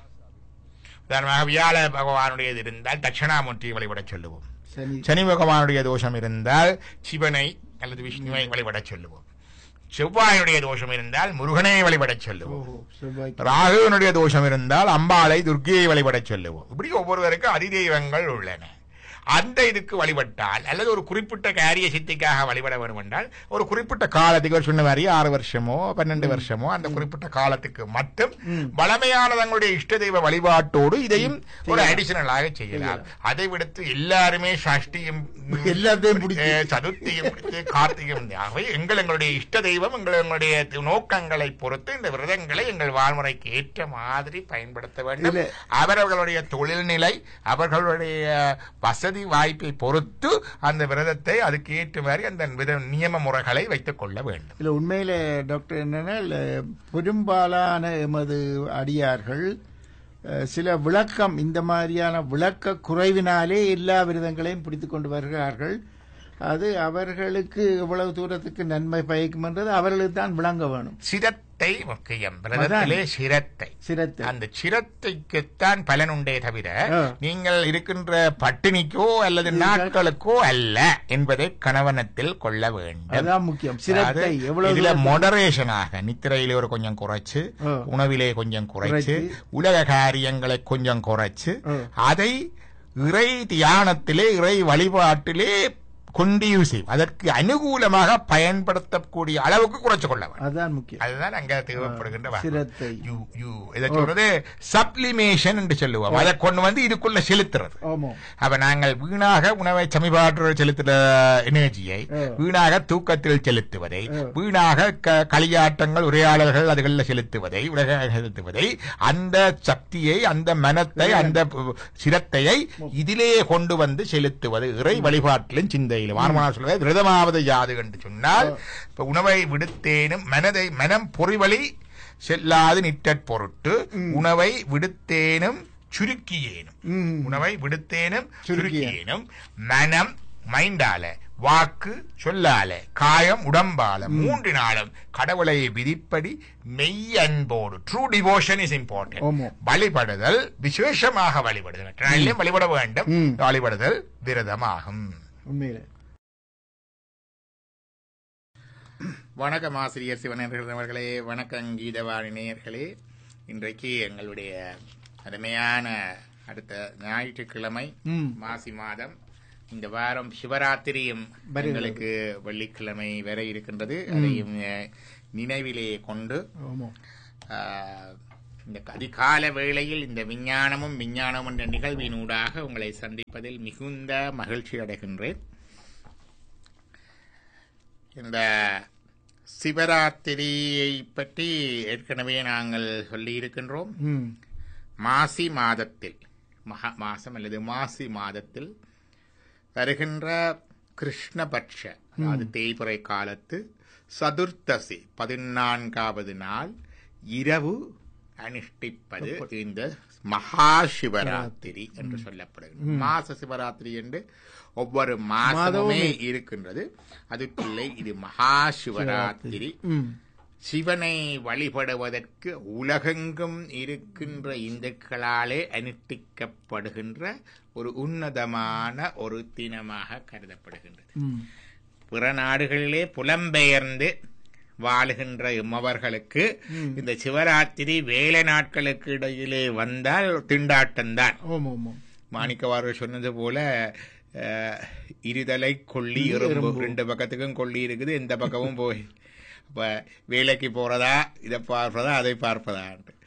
உதாரணமாக வியாழ பகவானுடையது இருந்தால் தட்சிணாமூர்த்தியை வழிபட சொல்லுவோம் சனி சனி பகவானுடைய தோஷம் இருந்தால் சிவனை அல்லது விஷ்ணுவை வழிபட சொல்லுவோம் செவ்வாயுடைய தோஷம் இருந்தால் முருகனை வழிபடச் சொல்லுவோம் ஓஹோ செவ்வாய் ராகுவனுடைய தோஷம் இருந்தால் அம்பாளை துர்க்கையை வழிபடச் சொல்லுவோம் இப்படி ஒவ்வொருவருக்கும் அதிதெய்வங்கள் உள்ளன அந்த இதுக்கு வழிபட்டால் அல்லது ஒரு குறிப்பிட்ட காரிய சித்திக்காக வழிபட வேண்டும் என்றால் ஒரு குறிப்பிட்ட காலத்துக்கு ஒரு சொன்ன மாதிரி ஆறு வருஷமோ பன்னெண்டு வருஷமோ அந்த குறிப்பிட்ட காலத்துக்கு மட்டும் வளமையான தங்களுடைய இஷ்ட தெய்வ வழிபாட்டோடு இதையும் ஒரு அடிஷனலாக செய்யலாம் அதை விடுத்து எல்லாருமே சஷ்டியும் எல்லாத்தையும் பிடிச்சு. அஹ், சதுர்த்தியும் பிடித்து கார்த்திகம் ஆகவே எங்கள் எங்களுடைய இஷ்ட தெய்வம் எங்கள் எங்களுடைய நோக்கங்களை பொறுத்து இந்த விரதங்களை எங்கள் வாழ்முறைக்கு ஏற்ற மாதிரி பயன்படுத்த வேண்டும் இல்ல. அவரவர்களுடைய தொழில்நிலை அவர்களுடைய வசதி வாய்ப்பை பொறுத்து அந்த விரதத்தை அதுக்கு ஏற்ற மாதிரி அந்த வித நியம முறைகளை வைத்துக் கொள்ள வேண்டும் இல்ல உண்மையில டாக்டர் என்னன்னா இல்ல, பெரும்பாலான எமது அடியார்கள் அஹ், சில விளக்கம் இந்த மாதிரியான விளக்க குறைவினாலே எல்லா விரதங்களையும் பிடித்துக் கொண்டு வருகிறார்கள் அது அவர்களுக்கு எவ்வளவு தூரத்துக்கு நன்மை பயக்கும் என்றது அவர்களுக்கு தான் விளங்க வேணும் சிரத்தை முக்கியம் விரதத்திலே சிரத்தை சிரத்தை அந்த சிரத்தைக்குத்தான் பலன் உண்டே தவிர ஆ. நீங்கள் இருக்கின்ற பட்டினிக்கோ அல்லது நாட்களுக்கோ அல்ல என்பதை கணவனத்தில் கொள்ள வேண்டும் அதான் முக்கியம் சிரத்தை அதாவது எவ்வளவு இதுல தூரத்துக்கு- மொடரேஷனாக நித்திரையிலே ஒரு கொஞ்சம் குறைச்சு ஆ. உணவிலே கொஞ்சம் குறைச்சு குறைச்சு. உலக காரியங்களை கொஞ்சம் குறைச்சு ஆ. அதை இறை தியானத்திலே இறை வழிபாட்டிலே கொண்டியூசிவ் அதற்கு அனுகூலமாக பயன்படுத்தக்கூடிய அளவுக்கு குறைச்சு கொள்ள வேண்டும் அதான் முக்கியம் அதுதான் அங்க தேவைப்படுகின்ற வாக்கு. சிரத்தை யூ யூ இதை சொல்றது சப்ளிமேஷன் என்று சொல்லுவோம் அதை கொண்டு வந்து இதுக்குள்ள செலுத்துறது ஆமா அப்ப நாங்கள் வீணாக உணவை சமிபாற்ற செலுத்துற எனர்ஜியை ஆ. வீணாக தூக்கத்தில் செலுத்துவதை ஆ. வீணாக க- களியாட்டங்கள் உரையாடல்கள் அதுகளில் செலுத்துவதை உலக செலுத்துவதை அந்த சக்தியை அந்த மனத்தை அந்த பு- சிரத்தையை இதிலே கொண்டு வந்து செலுத்துவது இறை வழிபாட்டிலும் சிந்தையிலும் ஆர்மனா சொல்வது விரதமாவது யாது என்று சொன்னால் இப்ப உணவை விடுத்தேனும் மனதை மனம் பொறிவழி செல்லாது நிற்றற் பொருட்டு உணவை விடுத்தேனும் சுருக்கியேனும் ம். உணவை விடுத்தேனும் சுருக்கிய. சுருக்கியேனும் மனம் மைண்டால வாக்கு சொல்லால காயம் உடம்பால மூன்றினாலும் கடவுளை விதிப்படி மெய் அன்போடு ட்ரூ டிவோஷன் இஸ் ஆமா. இம்பார்ட்டன்ட் வழிபடுதல் விசேஷமாக வழிபடுதல் மற்ற நாளிலும் வழிபட வேண்டும் ம். வழிபடுதல் விரதமாகும் உண்மையில வணக்கம் ஆசிரியர் சிவனர்கள் அவர்களே வணக்கம் கீதவாணி நேயர்களே இன்றைக்கு எங்களுடைய அருமையான அடுத்த ஞாயிற்றுக்கிழமை ம். மாசி மாதம் இந்த வாரம் சிவராத்திரியும் வருகிறது. எங்களுக்கு வெள்ளிக்கிழமை வர இருக்கின்றது அதையும் அஹ், நினைவிலே கொண்டு ஆமா ஆஹ், இந்த அதிகால வேளையில் இந்த விஞ்ஞானமும் விஞ்ஞானம் என்ற நிகழ்வினூடாக உங்களை சந்திப்பதில் மிகுந்த மகிழ்ச்சி அடைகின்றேன் இந்த சிவராத்திரியை பற்றி ஏற்கனவே நாங்கள் சொல்லியிருக்கின்றோம் ம் மாசி மாதத்தில் மகா மாசம் அல்லது மாசி மாதத்தில் வருகின்ற கிருஷ்ணபட்ச அதாவது தேய்பிறை காலத்து சதுர்த்தசி பதினான்காவது நாள் இரவு அனுஷ்டிப்பது இந்த மகா சிவராத்திரி என்று சொல்லப்படுகிறது மாச சிவராத்திரி என்று ஒவ்வொரு மாதமுமே இருக்கின்றது அதுக்குள்ளே இது மகா சிவராத்திரி ம் சிவனை வழிபடுவதற்கு உலகெங்கும் இருக்கின்ற இந்துக்களாலே அனுஷ்டிக்கப்படுகின்ற ஒரு உன்னதமான ஒரு தினமாக கருதப்படுகின்றது ம் பிற நாடுகளிலே புலம்பெயர்ந்து வாழுகின்ற இம்மவர்களுக்கு இந்த சிவராத்திரி வேலை நாட்களுக்கு இடையிலே வந்தால் திண்டாட்டம்தான் ஆமா ஆமா மாணிக்கவாரர் சொன்னது போல அஹ், இருதலை கொள்ளி எறும்பு ரெண்டு பக்கத்துக்கும் கொள்ளி இருக்குது எந்த பக்கமும் போய் அப்ப வேலைக்கு போறதா இதை பார்ப்பதா அதை பார்ப்பதான்ட்டு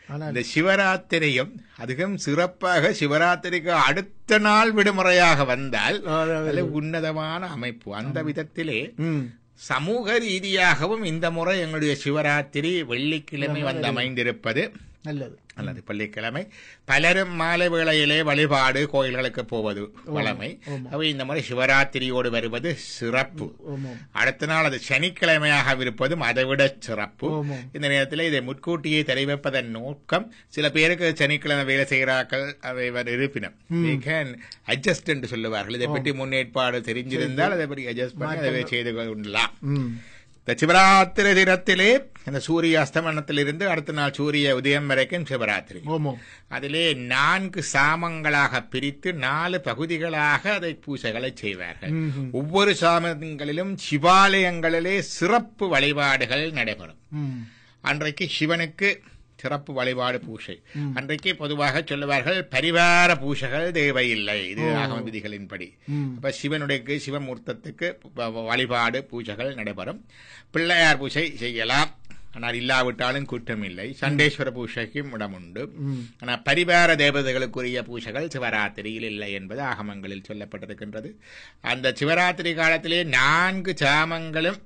ஆனால் இந்த சிவராத்திரியும் அதிகம் சிறப்பாக சிவராத்திரிக்கு அடுத்த நாள் விடுமுறையாக வந்தால் அதாவது- அது உன்னதமான அமைப்பு அந்த விதத்திலே ம் சமூக ரீதியாகவும் இந்த முறை எங்களுடைய சிவராத்திரி வெள்ளிக்கிழமை வந்து அமைந்திருப்பது நல்லது அல்லது பள்ளிக்கிழமை பலரும் மாலை வேளையிலே வழிபாடு கோயில்களுக்கு போவது வழமை அவை இந்த முறை சிவராத்திரியோடு வருவது சிறப்பு ஆமாம் அடுத்த நாள் அது சனிக்கிழமையாக இருப்பதும் அதைவிட சிறப்பு ஆமாம். இந்த நேரத்தில் இதை முன்கூட்டியே தெரிவிப்பதன் நோக்கம் சில பேருக்கு சனிக்கிழமை வேலை செய்கிறார்கள் அவை வர் இருப்பினும் அட்ஜஸ்ட் என்று சொல்லுவார்கள் இதை பற்றி முன்னேற்பாடு தெரிஞ்சிருந்தால் அதை பற்றி அட்ஜஸ்ட் பண்ணி அதை செய்து கொள்ளலாம் ம் இந்த சிவராத்திரி தினத்திலே இந்த சூரிய அஸ்தமனத்திலிருந்து அடுத்த நாள் சூரிய உதயம் வரைக்கும் சிவராத்திரி ஆமாம் அதிலே நான்கு சாமங்களாக பிரித்து நாலு பகுதிகளாக அதை பூசைகளை செய்வார்கள் ம்ஹும். ஒவ்வொரு சாமங்களிலும் சிவாலயங்களிலே சிறப்பு வழிபாடுகள் நடைபெறும் ம் அன்றைக்கு சிவனுக்கு சிறப்பு வழிபாடு பூசை அன்றைக்கு பொதுவாக சொல்லுவார்கள் பரிவார பூசைகள் தேவையில்லை இது ஆகம விதிகளின்படி ம். அப்ப சிவனுடைய சிவமூர்த்தத்துக்கு வ- வ- வழிபாடு பூஜைகள் நடைபெறும் பிள்ளையார் பூஜை செய்யலாம் ஆனால் இல்லாவிட்டாலும் குற்றம் இல்லை சண்டேஸ்வர பூஜைக்கும் இடம் உண்டு ஆனால் பரிவார தேவதைகளுக்குரிய பூஜைகள் சிவராத்திரியில் இல்லை என்பது ஆகமங்களில் சொல்லப்பட்டிருக்கின்றது அந்த சிவராத்திரி காலத்திலே நான்கு சாமங்களும்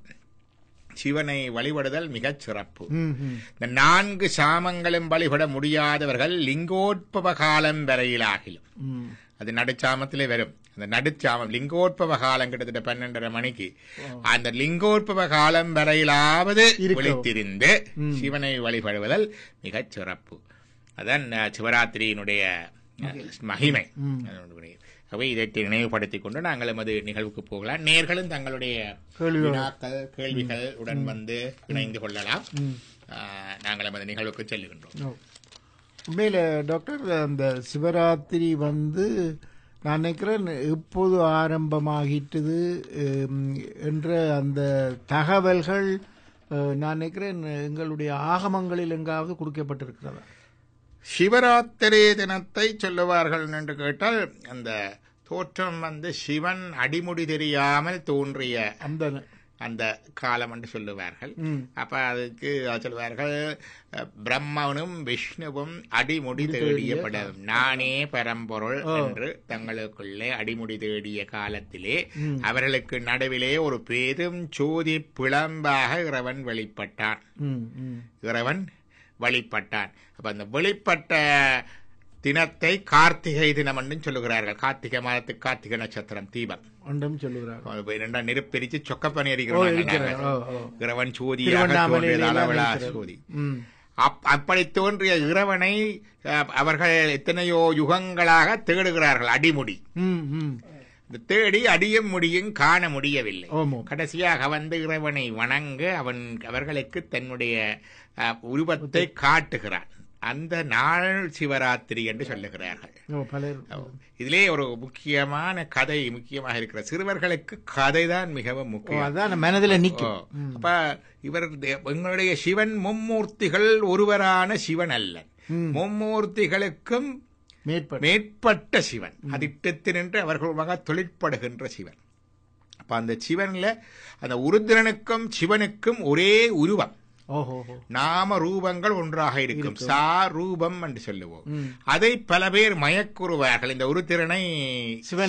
சிவனை வழிபடுதல் மிகச் சிறப்பு ம் ம் இந்த நான்கு சாமங்களும் வழிபட முடியாதவர்கள் லிங்கோத்பவ காலம் வரையிலாகிலும் ம் அது நடுச்சாமத்திலே வரும் அந்த நடுச்சாமம் லிங்கோத்பவ காலம் கிட்டத்தட்ட பன்னெண்டரை மணிக்கு அந்த லிங்கோத்பவ காலம் வரையிலாவது இருக்கவும். விழித்திருந்து சிவனை வழிபடுவதல் மிகச் சிறப்பு அதான் அஹ், சிவராத்திரியினுடைய அஹ், மகிமை அதனுடைய- ஆகவே இதை நினைவுபடுத்திக் கொண்டு நாங்கள் எமது நிகழ்வுக்கு போகலாம் நேர்களும் தங்களுடைய கேள்விகள். வினாக்கள் கேள்விகள் உடன் வந்து இணைந்து கொள்ளலாம் அஹ், நாங்கள் எமது நிகழ்வுக்கு செல்லுகின்றோம் ஓ. உண்மையில டாக்டர் அந்த சிவராத்திரி வந்து நான் நினைக்கிறேன் எப்போது ஆரம்பமாகிட்டது ஹம், என்ற அந்த தகவல்கள் அஹ், நான் நினைக்கிறேன் எங்களுடைய ஆகமங்களில் எங்காவது கொடுக்கப்பட்டிருக்கிறதா சிவராத்திரி தினத்தை சொல்லுவார்கள் என்று கேட்டால் அந்த தோற்றம் வந்து சிவன் அடிமுடி தெரியாமல் தோன்றிய அந்த அந்த காலம் என்று சொல்லுவார்கள் ம். அப்ப அதுக்கு சொல்லுவார்கள் அஹ், பிரம்மனும் விஷ்ணுவும் அடிமுடி தேடிய படம் நானே பரம்பொருள் என்று தங்களுக்குள்ளே அடிமுடி தேடிய காலத்திலே அவர்களுக்கு நடுவிலே ஒரு பெரும் சோதி பிளம்பாக இறைவன் வெளிப்பட்டான் ம் ம் இறைவன் வழிபட்டான் அப்ப அந்த வெளிப்பட்ட தினத்தை கார்த்திகை தினம் என்றும் சொல்லுகிறார்கள் கார்த்திகை மாதத்துக்கு கார்த்திகை நட்சத்திரம் தீபம் ஒன்றும் சொல்லுகிறார் இரண்டா நெருப்பெரிச்சு சொக்கப்பனி ஓ எரிக்கிறோம் இருக்கிறார் ஓ ஓ இறைவன் சோதியாக திருவண்ணாமலையில தோன்றியது எல்லாம் அளவிலா இருக்கிறார். சோதி ம் அப்- அப்படி தோன்றிய இறைவனை அஹ், அவர்கள் எத்தனையோ யுகங்களாக தேடுகிறார்கள் அடிமுடி ம் ம் இந்த தேடி அடியும் முடியும் காண முடியவில்லை ஓமோ கடைசியாக வந்து இறைவனை வணங்க அவன் அவர்களுக்கு தன்னுடைய அஹ், உருவத்தை காட்டுகிறான் அந்த நாள் சிவராத்திரி என்று சொல்லுகிறார்கள் ஓ பலர் இதிலே ஒரு முக்கியமான கதை முக்கியமாக இருக்கிற சிறுவர்களுக்கு கதை தான் மிகவும் ஓ முக்கியம் அதான் மனதில் ஓ, நிற்கும் அப்ப இவர் தே- எங்களுடைய சிவன் மும்மூர்த்திகள் ஒருவரான சிவன் அல்ல ம். மும்மூர்த்திகளுக்கும் மேற்பட்ட மேற்பட்ட சிவன் அதிட்டத்தில் நின்று அவர்களுமாக தொழிற்படுகின்ற சிவன் அப்ப அந்த சிவன்ல அந்த உருத்திரனுக்கும் சிவனுக்கும் ஒரே உருவம் ஓஹோ ஹோ நாம ரூபங்கள் ஒன்றாக இருக்கும் சா ரூபம் என்று சொல்லுவோம் ம். அதை பல பேர் மயக்குறுவார்கள் இந்த உருத்திரனை சிவன்